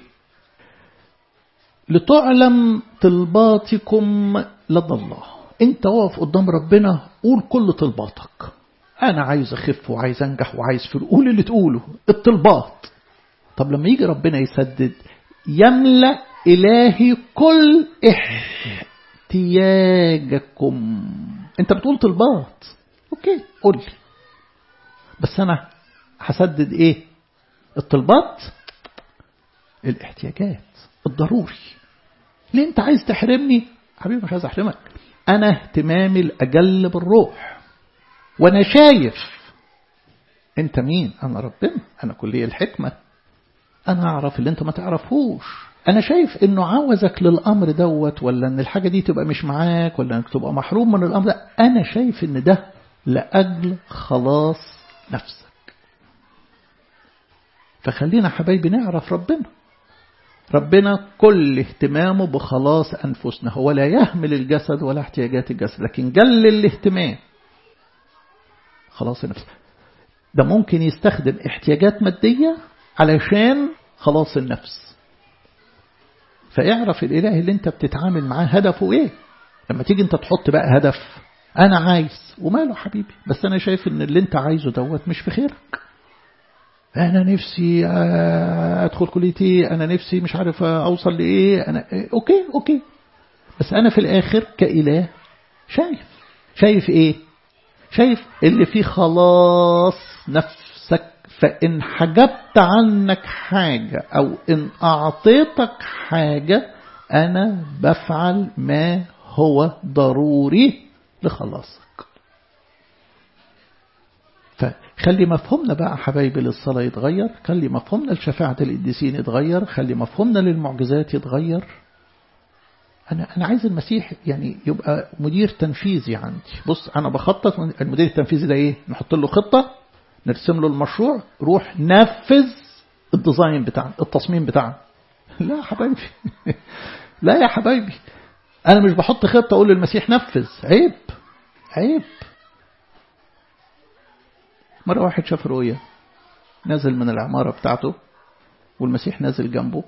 لتعلم طلباتكم لدى الله انت واقف قدام ربنا قول كل طلباتك انا عايز اخف وعايز انجح وعايز فلوس قول اللي تقوله الطلبات طب لما يجي ربنا يسدد يملأ إلهي كل احتياجكم انت بتقول طلبات اوكي قول لي بس انا هسدد ايه الطلبات الاحتياجات الضروري ليه انت عايز تحرمني حبيبي مش عايز احرمك انا اهتمامي الاجل بالروح وانا شايف انت مين انا ربنا انا كلية الحكمة انا اعرف اللي انت ما تعرفهوش انا شايف انه عاوزك للامر دوت ولا ان الحاجة دي تبقى مش معاك ولا انك تبقى محروم من الامر ده انا شايف ان ده لاجل خلاص نفسك فخلينا حبايبي نعرف ربنا ربنا كل اهتمامه بخلاص أنفسنا هو لا يهمل الجسد ولا احتياجات الجسد لكن جل الاهتمام خلاص النفس ده ممكن يستخدم احتياجات مادية علشان خلاص النفس فاعرف الإله اللي انت بتتعامل معاه هدفه ايه لما تيجي انت تحط بقى هدف انا عايز وماله حبيبي بس انا شايف ان اللي انت عايزه دوت مش في خيرك انا نفسي ادخل كليتي انا نفسي مش عارف اوصل لايه انا اوكي اوكي بس انا في الاخر كاله شايف شايف ايه شايف اللي فيه خلاص نفسك فان حجبت عنك حاجه او ان اعطيتك حاجه انا بفعل ما هو ضروري لخلاصك فخلي مفهومنا بقى حبايبي للصلاة يتغير خلي مفهومنا لشفاعة القديسين يتغير خلي مفهومنا للمعجزات يتغير أنا أنا عايز المسيح يعني يبقى مدير تنفيذي عندي بص أنا بخطط المدير التنفيذي ده إيه نحط له خطة نرسم له المشروع روح نفذ الديزاين بتاعنا التصميم بتاعنا لا يا حبايبي لا يا حبايبي أنا مش بحط خطة أقول للمسيح نفذ عيب عيب مرة واحد شاف رؤية نازل من العمارة بتاعته والمسيح نازل جنبه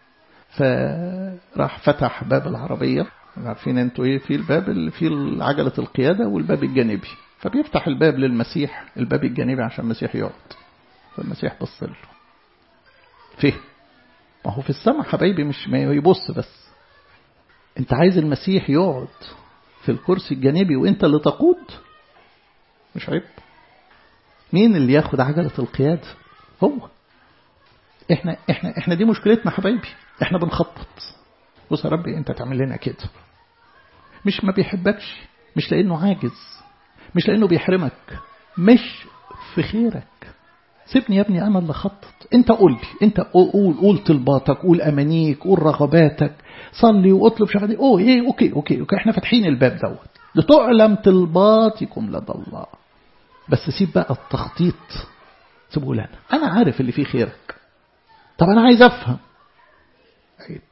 فراح فتح باب العربية عارفين انتوا ايه في الباب اللي فيه عجلة القيادة والباب الجانبي فبيفتح الباب للمسيح الباب الجانبي عشان المسيح يقعد فالمسيح بص له فيه ما هو في السماء حبايبي مش ما يبص بس انت عايز المسيح يقعد في الكرسي الجانبي وانت اللي تقود مش عيب مين اللي ياخد عجلة القيادة هو احنا احنا احنا دي مشكلتنا حبايبي احنا بنخطط بص يا ربي انت تعمل لنا كده مش ما بيحبكش مش لانه عاجز مش لانه بيحرمك مش في خيرك سيبني يا ابني انا اللي خطط انت قول لي انت قول قول طلباتك قول امانيك قول رغباتك صلي واطلب شغلي اوه ايه اوكي اوكي اوكي احنا فاتحين الباب دوت لتعلم طلباتكم لدى الله بس سيب بقى التخطيط سيبه لنا انا عارف اللي فيه خيرك طب انا عايز افهم عيب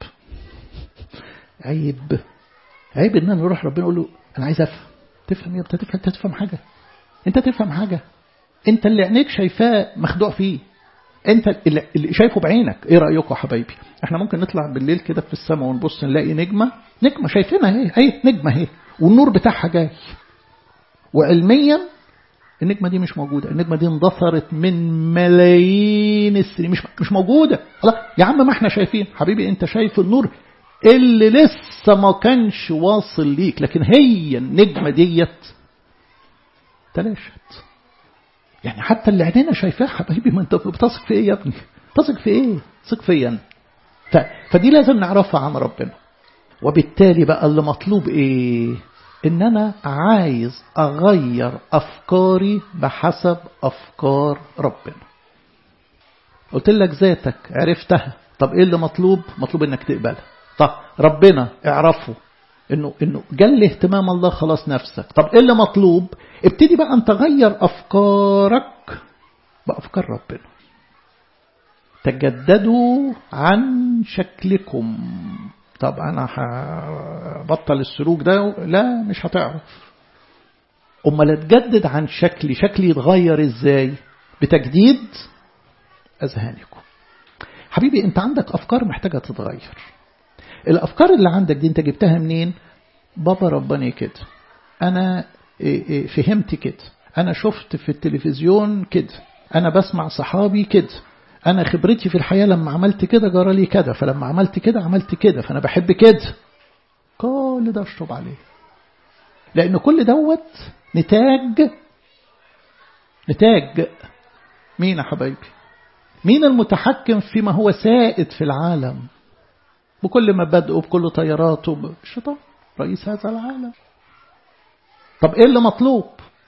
عيب عيب ان انا اروح ربنا اقول له انا عايز افهم تفهم يا انت تفهم انت تفهم حاجه انت تفهم حاجه انت اللي عينيك شايفاه مخدوع فيه انت اللي شايفه بعينك ايه رايكم يا حبايبي احنا ممكن نطلع بالليل كده في السماء ونبص نلاقي نجمه نجمه شايفينها اهي اهي نجمه اهي والنور بتاعها جاي وعلميا النجمة دي مش موجودة النجمة دي اندثرت من ملايين السنين مش مش موجودة الله يا عم ما احنا شايفين حبيبي انت شايف النور اللي لسه ما كانش واصل ليك لكن هي النجمة ديت تلاشت يعني حتى اللي عينينا شايفاه حبيبي ما انت بتثق في ايه يا ابني تثق في ايه ثق فيا انا فدي لازم نعرفها عن ربنا وبالتالي بقى اللي مطلوب ايه ان انا عايز اغير افكاري بحسب افكار ربنا قلت لك ذاتك عرفتها طب ايه اللي مطلوب مطلوب انك تقبلها طب ربنا اعرفه انه انه جل اهتمام الله خلاص نفسك طب ايه اللي مطلوب ابتدي بقى ان تغير افكارك بافكار ربنا تجددوا عن شكلكم طب انا هبطل السلوك ده لا مش هتعرف امال اتجدد عن شكلي شكلي يتغير ازاي بتجديد اذهانكم حبيبي انت عندك افكار محتاجه تتغير الافكار اللي عندك دي انت جبتها منين بابا رباني كده انا فهمت كده انا شفت في التلفزيون كده انا بسمع صحابي كده أنا خبرتي في الحياة لما عملت كده جرى لي كده فلما عملت كده عملت كده فأنا بحب كده كل ده اشرب عليه لأن كل دوت نتاج نتاج مين يا حبايبي مين المتحكم فيما هو سائد في العالم بكل مبادئه بكل طياراته الشيطان رئيس هذا العالم طب ايه اللي مطلوب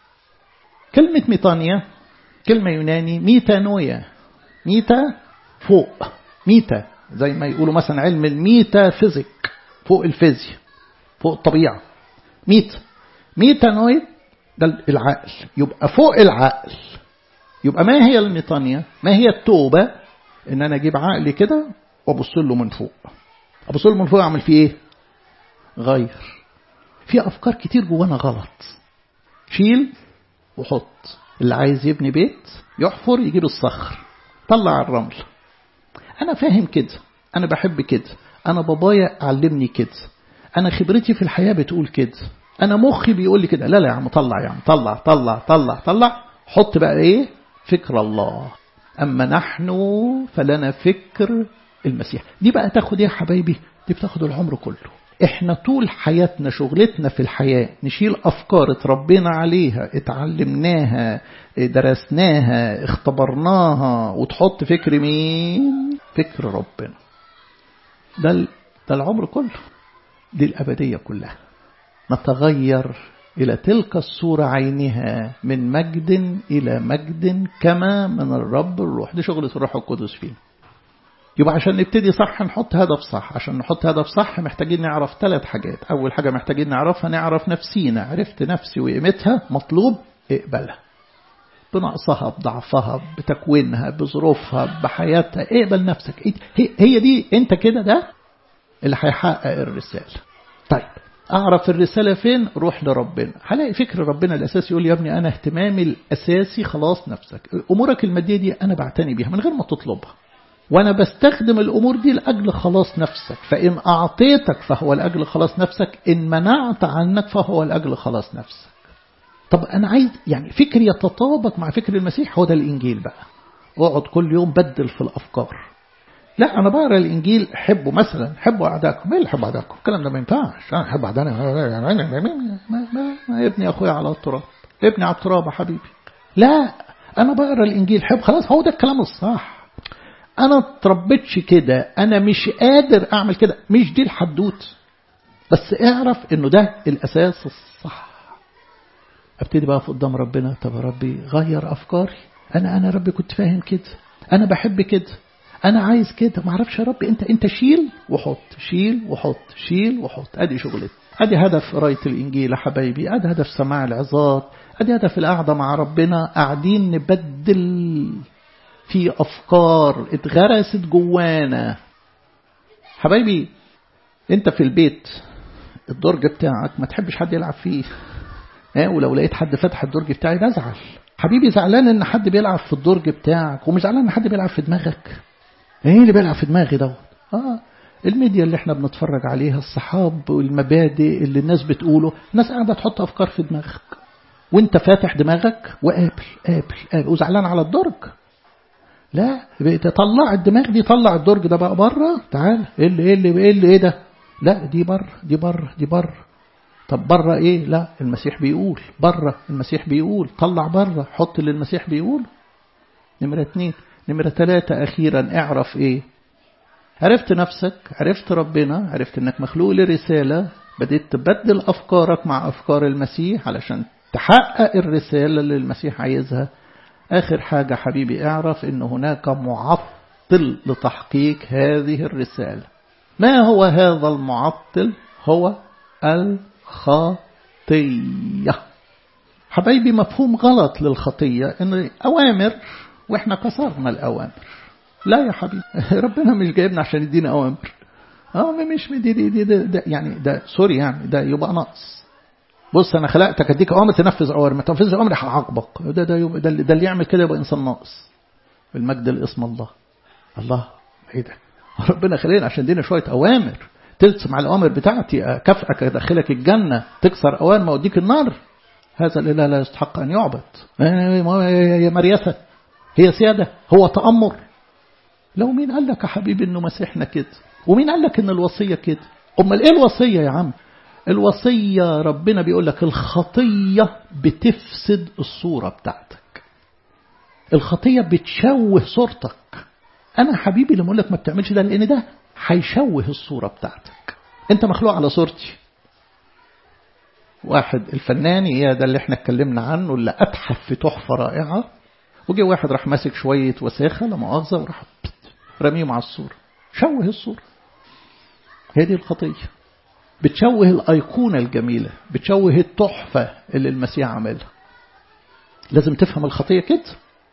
كلمة ميطانيا كلمة يوناني ميتانويا ميتا فوق ميتا زي ما يقولوا مثلا علم الميتا فيزيك فوق الفيزياء فوق الطبيعة ميتا ميتا نويد ده العقل يبقى فوق العقل يبقى ما هي الميطانيا ما هي التوبة ان انا اجيب عقلي كده وابص له من فوق ابص له من فوق اعمل فيه ايه غير في افكار كتير جوانا غلط شيل وحط اللي عايز يبني بيت يحفر يجيب الصخر طلع الرمل أنا فاهم كده أنا بحب كده أنا بابايا علمني كده أنا خبرتي في الحياة بتقول كده أنا مخي بيقول لي كده لا لا يا عم طلع يا عم طلع طلع طلع طلع حط بقى إيه فكر الله أما نحن فلنا فكر المسيح دي بقى تاخد إيه يا حبايبي دي بتاخد العمر كله احنا طول حياتنا شغلتنا في الحياة نشيل أفكار اتربينا عليها اتعلمناها درسناها اختبرناها وتحط فكر مين فكر ربنا ده, ده العمر كله دي الأبدية كلها نتغير إلى تلك الصورة عينها من مجد إلى مجد كما من الرب الروح دي شغلة الروح القدس فيه يبقى عشان نبتدي صح نحط هدف صح عشان نحط هدف صح محتاجين نعرف ثلاث حاجات أول حاجة محتاجين نعرفها نعرف نفسينا عرفت نفسي وقيمتها مطلوب اقبلها بنقصها بضعفها بتكوينها بظروفها بحياتها اقبل نفسك هي دي انت كده ده اللي هيحقق الرسالة طيب أعرف الرسالة فين روح لربنا هلاقي فكر ربنا الأساسي يقول يا ابني أنا اهتمامي الأساسي خلاص نفسك أمورك المادية دي أنا بعتني بيها من غير ما تطلبها وأنا بستخدم الأمور دي لأجل خلاص نفسك فإن أعطيتك فهو لأجل خلاص نفسك إن منعت عنك فهو لأجل خلاص نفسك طب أنا عايز يعني فكر يتطابق مع فكر المسيح هو ده الإنجيل بقى اقعد كل يوم بدل في الأفكار لا أنا بقرا الإنجيل حبوا مثلا حبوا أعدائكم مين اللي حبوا أعدائكم الكلام ده ما ينفعش أنا أحب أعدائي ما, ما, ما ابني أخويا على التراب ابني على التراب يا حبيبي لا أنا بقرا الإنجيل حب خلاص هو ده الكلام الصح أنا اتربيتش كده أنا مش قادر أعمل كده مش دي الحدوت بس اعرف إنه ده الأساس الصح ابتدي بقى قدام ربنا طب يا ربي غير أفكاري أنا أنا ربي كنت فاهم كده أنا بحب كده أنا عايز كده ما اعرفش يا رب أنت أنت شيل وحط شيل وحط شيل وحط أدي شغلتي أدي هدف قراية الإنجيل يا حبايبي أدي هدف سماع العظات أدي هدف القعدة مع ربنا قاعدين نبدل في أفكار اتغرست جوانا حبايبي أنت في البيت الدرج بتاعك ما تحبش حد يلعب فيه اه ولو لقيت حد فتح الدرج بتاعي بزعل حبيبي زعلان ان حد بيلعب في الدرج بتاعك ومش زعلان ان حد بيلعب في دماغك ايه اللي بيلعب في دماغي دوت اه الميديا اللي احنا بنتفرج عليها الصحاب والمبادئ اللي الناس بتقوله الناس قاعده تحط افكار في دماغك وانت فاتح دماغك وقابل قابل قابل وزعلان على الدرج لا تطلع الدماغ دي طلع الدرج ده بقى بره تعال ايه اللي ايه اللي ايه اللي ايه ده لا دي بره دي بره دي بره طب بره ايه لا المسيح بيقول بره المسيح بيقول طلع بره حط اللي المسيح بيقول نمرة اتنين نمرة ثلاثة أخيرا اعرف ايه عرفت نفسك عرفت ربنا عرفت انك مخلوق لرسالة بديت تبدل أفكارك مع أفكار المسيح علشان تحقق الرسالة اللي المسيح عايزها آخر حاجة حبيبي اعرف ان هناك معطل لتحقيق هذه الرسالة ما هو هذا المعطل هو الخطية حبايبي مفهوم غلط للخطية ان أوامر واحنا كسرنا الأوامر لا يا حبيبي ربنا مش جايبنا عشان يدينا أوامر اه مش دي دي دي ده, ده يعني ده سوري يعني ده يبقى نقص بص انا خلقتك اديك اوامر تنفذ اوامر ما تنفذش اوامر هعاقبك ده ده, ده ده اللي يعمل كده يبقى انسان ناقص بالمجد لاسم الله الله ايه ده ربنا خلينا عشان دينا شويه اوامر تسمع الاوامر بتاعتي اكافئك ادخلك الجنه تكسر اوامر ما اوديك النار هذا الاله لا يستحق ان يعبد يا مريسه هي سياده هو تامر لو مين قال لك يا حبيبي انه مسيحنا كده ومين قال لك ان الوصيه كده امال ايه الوصيه يا عم الوصية ربنا بيقول لك الخطية بتفسد الصورة بتاعتك الخطية بتشوه صورتك أنا حبيبي لما أقول لك ما بتعملش ده لأن ده هيشوه الصورة بتاعتك أنت مخلوق على صورتي واحد الفنان يا ده اللي احنا اتكلمنا عنه اللي أتحف في تحفة رائعة وجي واحد راح ماسك شوية وساخة لا مؤاخذة وراح رميهم على الصورة شوه الصورة هي دي الخطية بتشوه الأيقونة الجميلة بتشوه التحفة اللي المسيح عملها لازم تفهم الخطية كده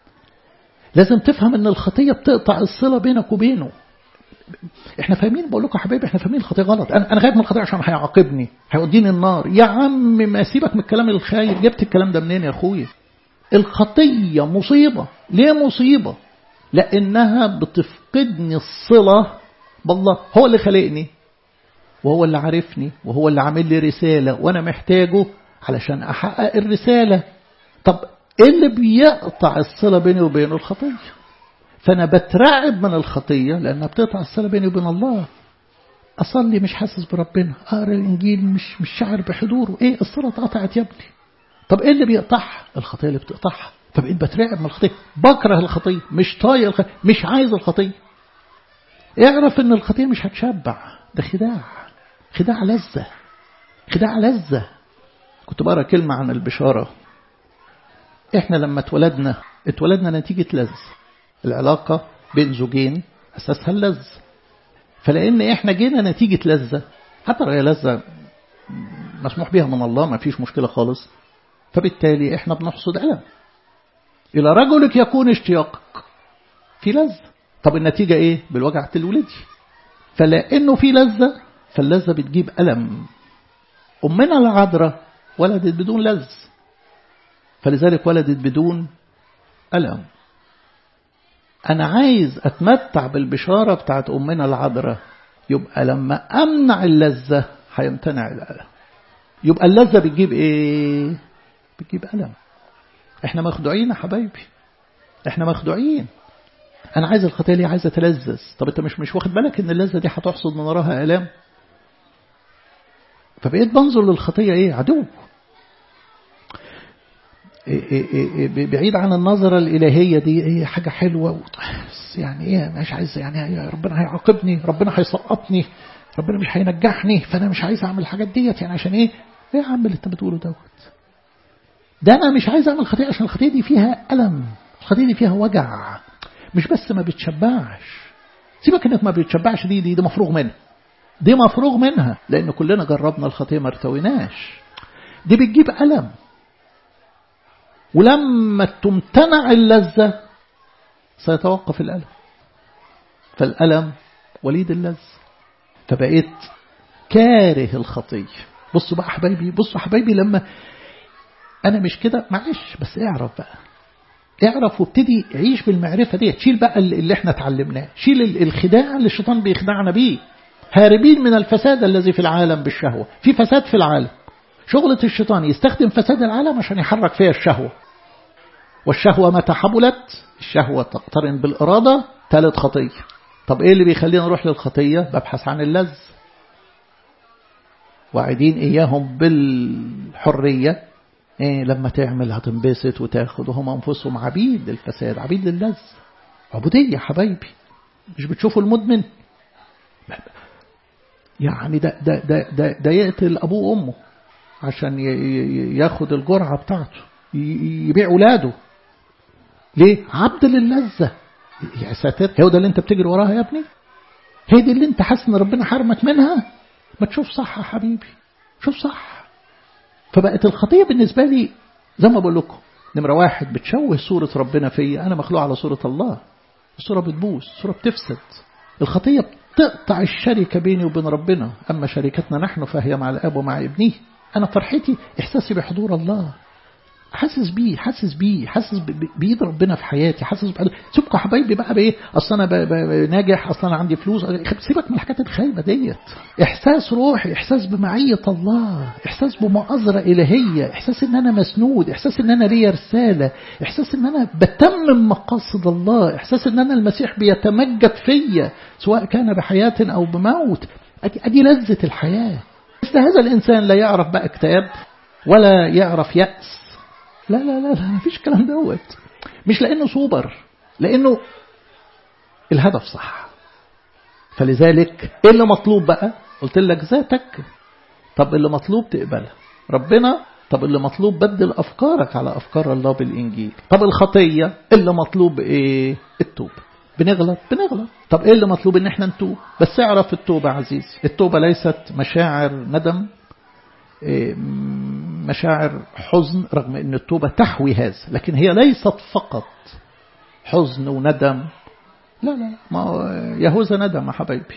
لازم تفهم ان الخطية بتقطع الصلة بينك وبينه احنا فاهمين بقول لكم يا حبايبي احنا فاهمين الخطية غلط انا انا خايف من الخطية عشان هيعاقبني هيوديني النار يا عم ما سيبك من الكلام الخايف جبت الكلام ده منين يا اخويا الخطية مصيبة ليه مصيبة لانها بتفقدني الصلة بالله هو اللي خلقني وهو اللي عارفني وهو اللي عامل لي رسالة وأنا محتاجه علشان أحقق الرسالة طب إيه اللي بيقطع الصلة بيني وبينه الخطية فأنا بترعب من الخطية لأنها بتقطع الصلة بيني وبين الله أصلي مش حاسس بربنا أقرأ الإنجيل مش مش شاعر بحضوره إيه الصلة اتقطعت يا ابني طب إيه اللي بيقطعها الخطية اللي بتقطعها فبقيت بترعب من الخطية بكره الخطية مش طايق الخطية مش عايز الخطية اعرف ان الخطية مش هتشبع ده خداع خداع لذة خداع لذة كنت بقرا كلمة عن البشارة احنا لما اتولدنا اتولدنا نتيجة لذ العلاقة بين زوجين أساسها اللذ فلأن احنا جينا نتيجة لذة حتى لو هي لذة مسموح بها من الله ما فيش مشكلة خالص فبالتالي احنا بنحصد ألم إلى رجلك يكون اشتياقك في لذة طب النتيجة ايه بالوجع تلولدي فلأنه في لذة فاللذة بتجيب ألم أمنا العذراء ولدت بدون لذ فلذلك ولدت بدون ألم أنا عايز أتمتع بالبشارة بتاعت أمنا العذراء يبقى لما أمنع اللذة هيمتنع الألم يبقى اللذة بتجيب إيه بتجيب ألم إحنا مخدوعين يا حبايبي إحنا مخدوعين أنا عايز الخطية ليه عايز أتلذذ طب أنت مش مش واخد بالك إن اللذة دي هتحصد من وراها آلام فبقيت بنظر للخطية إيه عدو إيه إيه إيه بعيد عن النظرة الإلهية دي إيه حاجة حلوة بس يعني إيه مش عايز يعني ربنا هيعاقبني ربنا هيسقطني ربنا مش هينجحني فأنا مش عايز أعمل الحاجات ديت يعني عشان إيه إيه يا عم اللي أنت بتقوله دوت ده أنا مش عايز أعمل خطيئة عشان الخطيئة دي فيها ألم الخطيئة دي فيها وجع مش بس ما بتشبعش سيبك انك ما بتشبعش دي دي, دي مفروغ منها دي مفروغ منها لان كلنا جربنا الخطيه ما ارتويناش دي بتجيب الم ولما تمتنع اللذه سيتوقف الالم فالالم وليد اللذه فبقيت كاره الخطيه بصوا بقى حبايبي بصوا حبايبي لما انا مش كده معلش بس اعرف بقى اعرف وابتدي عيش بالمعرفة دي شيل بقى اللي احنا اتعلمناه شيل الخداع اللي الشيطان بيخدعنا بيه هاربين من الفساد الذي في العالم بالشهوة في فساد في العالم شغلة الشيطان يستخدم فساد العالم عشان يحرك فيها الشهوة والشهوة متى حبلت الشهوة تقترن بالإرادة ثالث خطية طب إيه اللي بيخلينا نروح للخطية ببحث عن اللذ واعدين إياهم بالحرية إيه لما تعمل هتنبسط وتاخد وهم أنفسهم عبيد للفساد عبيد للذ عبودية حبايبي مش بتشوفوا المدمن يعني ده ده ده ده, ده يقتل أبوه وأمه عشان ياخد الجرعة بتاعته يبيع ولاده ليه عبد للذة يا ساتر هو ده اللي انت بتجري وراها يا ابني هي دي اللي انت حاسس ان ربنا حرمك منها ما تشوف صح يا حبيبي شوف صح فبقت الخطية بالنسبة لي زي ما بقول لكم نمرة واحد بتشوه صورة ربنا فيا أنا مخلوق على صورة الله الصورة بتبوظ الصورة بتفسد الخطية بتقطع الشركة بيني وبين ربنا أما شركتنا نحن فهي مع الأب ومع ابنه أنا فرحتي إحساسي بحضور الله حاسس بيه حاسس بيه حاسس بإيد ربنا في حياتي حاسس بحضور سيبكم يا حبايبي بقى بإيه أصل أنا ناجح أصل أنا عندي فلوس سيبك من الحاجات الخايبة ديت إحساس روحي إحساس بمعية الله إحساس بمؤازرة إلهية إحساس إن أنا مسنود إحساس إن أنا ليا رسالة إحساس إن أنا بتمم مقاصد الله إحساس إن أنا المسيح بيتمجد فيا سواء كان بحياة أو بموت أدي, أدي لذة الحياة مثل هذا الإنسان لا يعرف بقى اكتئاب ولا يعرف يأس لا لا لا لا مفيش الكلام دوت مش لأنه سوبر لأنه الهدف صح فلذلك ايه اللي مطلوب بقى قلت لك ذاتك طب اللي مطلوب تقبلها ربنا طب اللي مطلوب بدل أفكارك على أفكار الله بالإنجيل طب الخطية اللي مطلوب إيه التوبة بنغلط بنغلط طب إيه اللي مطلوب إن إحنا نتوب بس اعرف التوبة عزيزي التوبة ليست مشاعر ندم إيه مشاعر حزن رغم أن التوبة تحوي هذا لكن هي ليست فقط حزن وندم لا لا ما يهوذا ندم يا حبايبي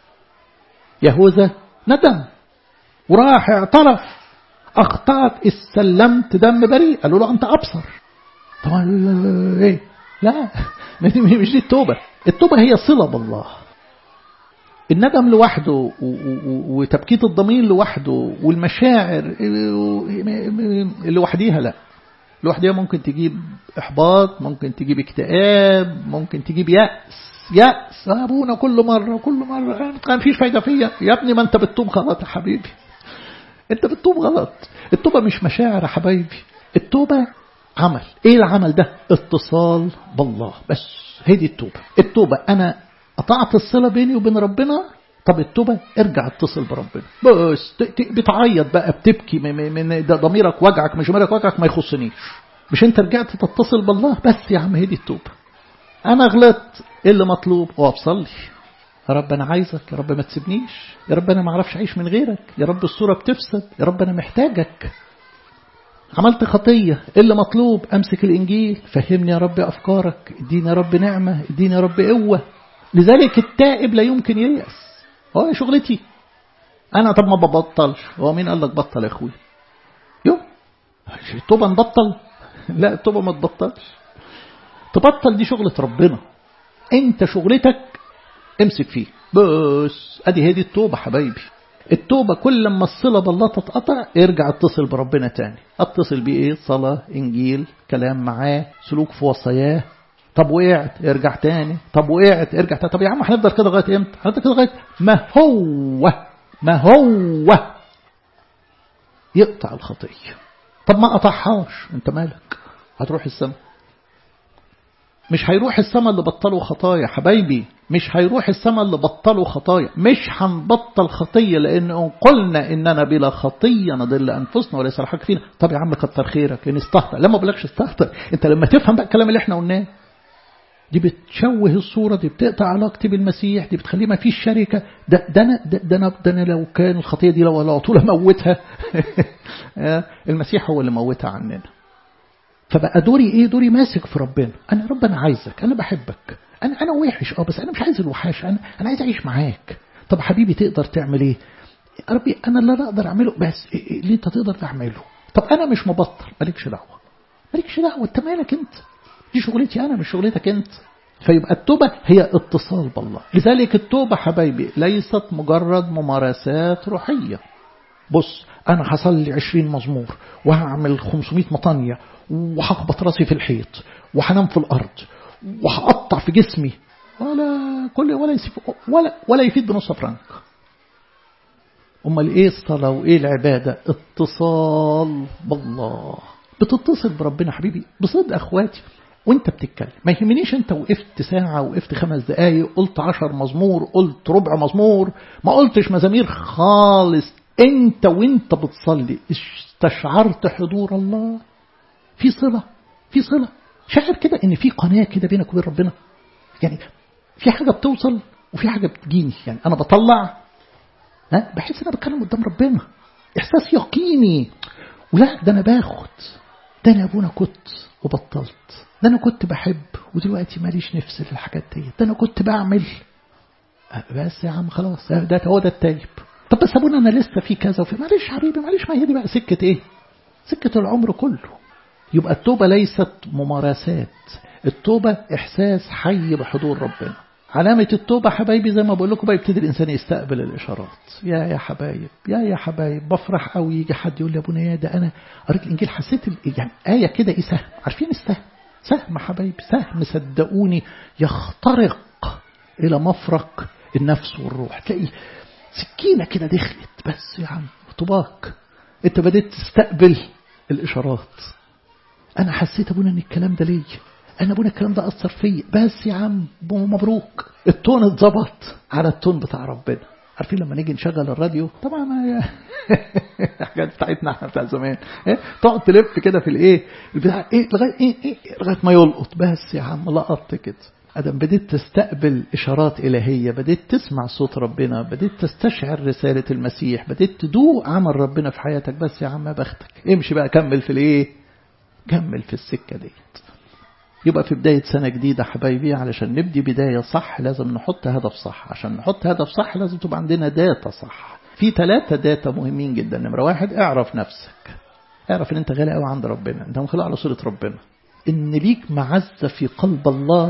يهوذا ندم وراح اعترف أخطأت استلمت دم بريء قالوا له أنت أبصر طبعا إيه لا مش دي التوبة التوبة هي صلة بالله الندم لوحده وتبكيت الضمير لوحده والمشاعر لوحديها لا لوحديها ممكن تجيب إحباط ممكن تجيب اكتئاب ممكن تجيب يأس يأس أبونا كل مرة كل مرة ما فيش فايدة فيا يا ابني ما أنت بتتوب غلط يا حبيبي أنت بتتوب غلط التوبة مش مشاعر يا حبايبي التوبة عمل إيه العمل ده اتصال بالله بس هي دي التوبة التوبة أنا قطعت الصلة بيني وبين ربنا طب التوبة ارجع اتصل بربنا بس بتعيط بقى بتبكي من ضميرك وجعك مش ضميرك وجعك ما يخصنيش مش انت رجعت تتصل بالله بس يا عم هي دي التوبة انا غلطت ايه اللي مطلوب هو بصلي يا رب انا عايزك يا رب ما تسيبنيش يا رب انا ما اعرفش اعيش من غيرك يا رب الصورة بتفسد يا رب انا محتاجك عملت خطية ايه اللي مطلوب امسك الانجيل فهمني يا رب افكارك اديني يا رب نعمة اديني يا رب قوة لذلك التائب لا يمكن ييأس هو شغلتي أنا طب ما ببطلش هو مين قال لك بطل يا أخوي يوم التوبة نبطل لا التوبة ما تبطلش تبطل دي شغلة ربنا انت شغلتك امسك فيه بس ادي هي دي التوبة حبايبي التوبة كل لما الصلة بالله تتقطع ارجع اتصل بربنا تاني اتصل بيه ايه صلاة انجيل كلام معاه سلوك في وصاياه طب وقعت ارجع تاني طب وقعت ارجع تاني طب يا عم هنفضل كده لغايه امتى هنفضل كده لغايه ما هو ما هو يقطع الخطيه طب ما قطعهاش انت مالك هتروح السماء مش هيروح السماء اللي بطلوا خطايا حبايبي مش هيروح السماء اللي بطلوا خطايا مش هنبطل خطية لأن إن قلنا إننا بلا خطية نضل أنفسنا وليس الحق فينا طب يا عم كتر خيرك إن استهتر لما بقولكش استهتر أنت لما تفهم بقى الكلام اللي احنا قلناه دي بتشوه الصورة دي بتقطع علاقتي بالمسيح دي بتخليه ما فيش شركة ده, ده, أنا, ده, ده, أنا, ده أنا لو كان الخطية دي لو على طول أموتها المسيح هو اللي موتها عننا فبقى دوري ايه دوري ماسك في ربنا انا يا رب انا عايزك انا بحبك انا انا وحش اه بس انا مش عايز الوحاش انا انا عايز اعيش معاك طب حبيبي تقدر تعمل ايه يا ربي انا اللي انا اقدر اعمله بس إيه اللي انت تقدر تعمله طب انا مش مبطل مالكش دعوه مالكش دعوه انت مالك انت دي شغلتي انا مش شغلتك انت فيبقى التوبة هي اتصال بالله لذلك التوبة حبايبي ليست مجرد ممارسات روحية بص أنا هصلي عشرين مزمور وهعمل 500 مطانية وهخبط راسي في الحيط وهنام في الأرض وهقطع في جسمي ولا كل ولا يسيب ولا ولا يفيد بنص فرنك امال ايه الصلاه وايه العباده اتصال بالله بتتصل بربنا حبيبي بصدق اخواتي وانت بتتكلم ما يهمنيش انت وقفت ساعة وقفت خمس دقايق قلت عشر مزمور قلت ربع مزمور ما قلتش مزامير خالص انت وانت بتصلي استشعرت حضور الله في صلة في صلة شاعر كده ان في قناة كده بينك وبين ربنا يعني في حاجة بتوصل وفي حاجة بتجيني يعني انا بطلع ها بحس ان انا بتكلم قدام ربنا احساس يقيني ولا ده انا باخد ده انا ابونا كنت وبطلت ده انا كنت بحب ودلوقتي ماليش نفس للحاجات دي ده انا كنت بعمل بس يا عم خلاص ده هو ده التايب طب بس ابونا انا لسه في كذا وفي معلش حبيبي معلش ما هي دي بقى سكه ايه سكه العمر كله يبقى التوبه ليست ممارسات التوبه احساس حي بحضور ربنا علامة التوبة حبايبي زي ما بقول لكم بقى يبتدي الإنسان يستقبل الإشارات يا يا حبايب يا يا حبايب بفرح قوي يجي حد يقول لي يا ابونا يا ده أنا قريت الإنجيل حسيت يعني آية كده إيه سهم عارفين السهم سهم حبايبي سهم صدقوني يخترق إلى مفرق النفس والروح تلاقي سكينة كده دخلت بس يا عم طباك أنت بديت تستقبل الإشارات أنا حسيت أبونا إن الكلام ده ليا انا ابونا الكلام ده اثر فيا بس يا عم مبروك التون اتظبط على التون بتاع ربنا عارفين لما نيجي نشغل الراديو طبعا الحاجات بتاعتنا احنا بتاع زمان إيه؟ تقعد تلف كده في الايه البتاع ايه لغايه ايه, إيه لغايه ما يلقط بس يا عم لقطت كده ادم بديت تستقبل اشارات الهيه بديت تسمع صوت ربنا بديت تستشعر رساله المسيح بديت تدوق عمل ربنا في حياتك بس يا عم بختك امشي بقى كمل في الايه كمل في السكه ديت يبقى في بداية سنة جديدة حبايبي علشان نبدي بداية صح لازم نحط هدف صح عشان نحط هدف صح لازم تبقى عندنا داتا صح في ثلاثة داتا مهمين جدا نمرة واحد اعرف نفسك اعرف ان انت غالي قوي عند ربنا انت مخلوق على صورة ربنا ان ليك معزة في قلب الله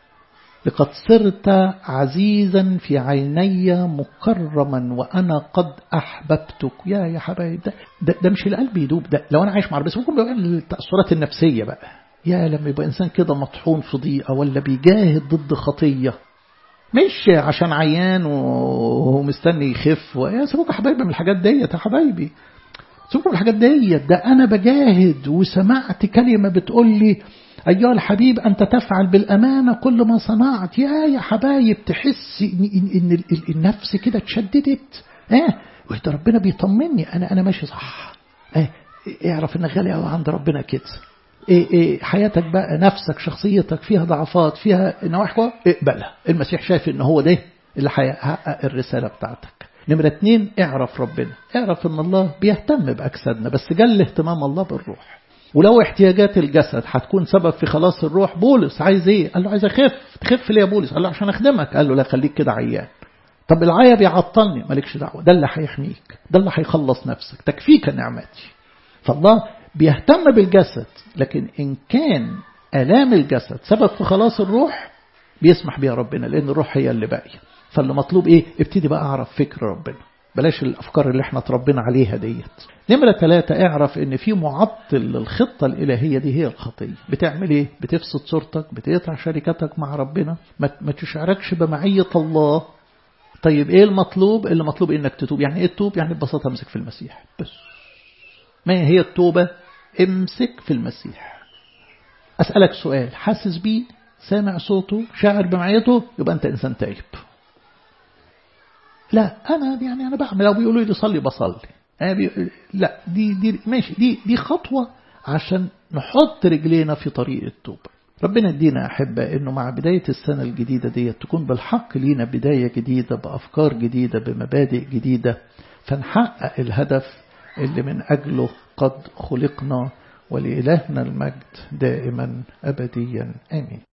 لقد صرت عزيزا في عيني مكرما وانا قد احببتك يا يا حبايب ده, ده, ده مش القلب يدوب ده لو انا عايش مع ربنا ممكن بقى التأثرات النفسية بقى يا لما يبقى إنسان كده مطحون في ضيقة ولا بيجاهد ضد خطية مش عشان عيان ومستني يخف يا سيبوك يا حبايبي من الحاجات ديت يا حبايبي سيبوك من الحاجات ديت ده أنا بجاهد وسمعت كلمة بتقول لي أيها الحبيب أنت تفعل بالأمانة كل ما صنعت يا يا حبايب تحس إن, إن, إن النفس كده اتشددت اه وده ربنا بيطمني أنا أنا ماشي صح اه اعرف إنك غالي قوي عند ربنا كده إيه إيه حياتك بقى نفسك شخصيتك فيها ضعفات فيها نواحي اقبلها المسيح شايف ان هو ده اللي هيحقق الرسالة بتاعتك نمرة اتنين اعرف ربنا اعرف ان الله بيهتم بأجسادنا بس جل اهتمام الله بالروح ولو احتياجات الجسد هتكون سبب في خلاص الروح بولس عايز ايه قال له عايز اخف تخف ليه يا بولس قال له عشان اخدمك قال له لا خليك كده عيان طب العيا بيعطلني مالكش دعوه ده اللي هيحميك ده اللي هيخلص نفسك تكفيك نعمتي فالله بيهتم بالجسد لكن إن كان آلام الجسد سبب في خلاص الروح بيسمح بيها ربنا لأن الروح هي اللي باقية فاللي مطلوب إيه ابتدي بقى أعرف فكر ربنا بلاش الأفكار اللي احنا تربينا عليها ديت نمرة ثلاثة اعرف ان في معطل للخطة الإلهية دي هي الخطية بتعمل ايه بتفسد صورتك بتقطع شركتك مع ربنا ما تشعركش بمعية الله طيب ايه المطلوب اللي مطلوب انك تتوب يعني ايه التوب يعني ببساطة امسك في المسيح بس ما هي التوبة امسك في المسيح أسألك سؤال حاسس بيه سامع صوته شاعر بمعيته يبقى أنت إنسان تايب لا أنا يعني أنا بعمل أو بيقولوا لي صلي بصلي أنا بي... لا دي دي ماشي دي دي خطوة عشان نحط رجلينا في طريق التوبة ربنا يدينا أحبة إنه مع بداية السنة الجديدة دي تكون بالحق لينا بداية جديدة بأفكار جديدة بمبادئ جديدة فنحقق الهدف اللي من أجله قد خلقنا ولإلهنا المجد دائما أبديا آمين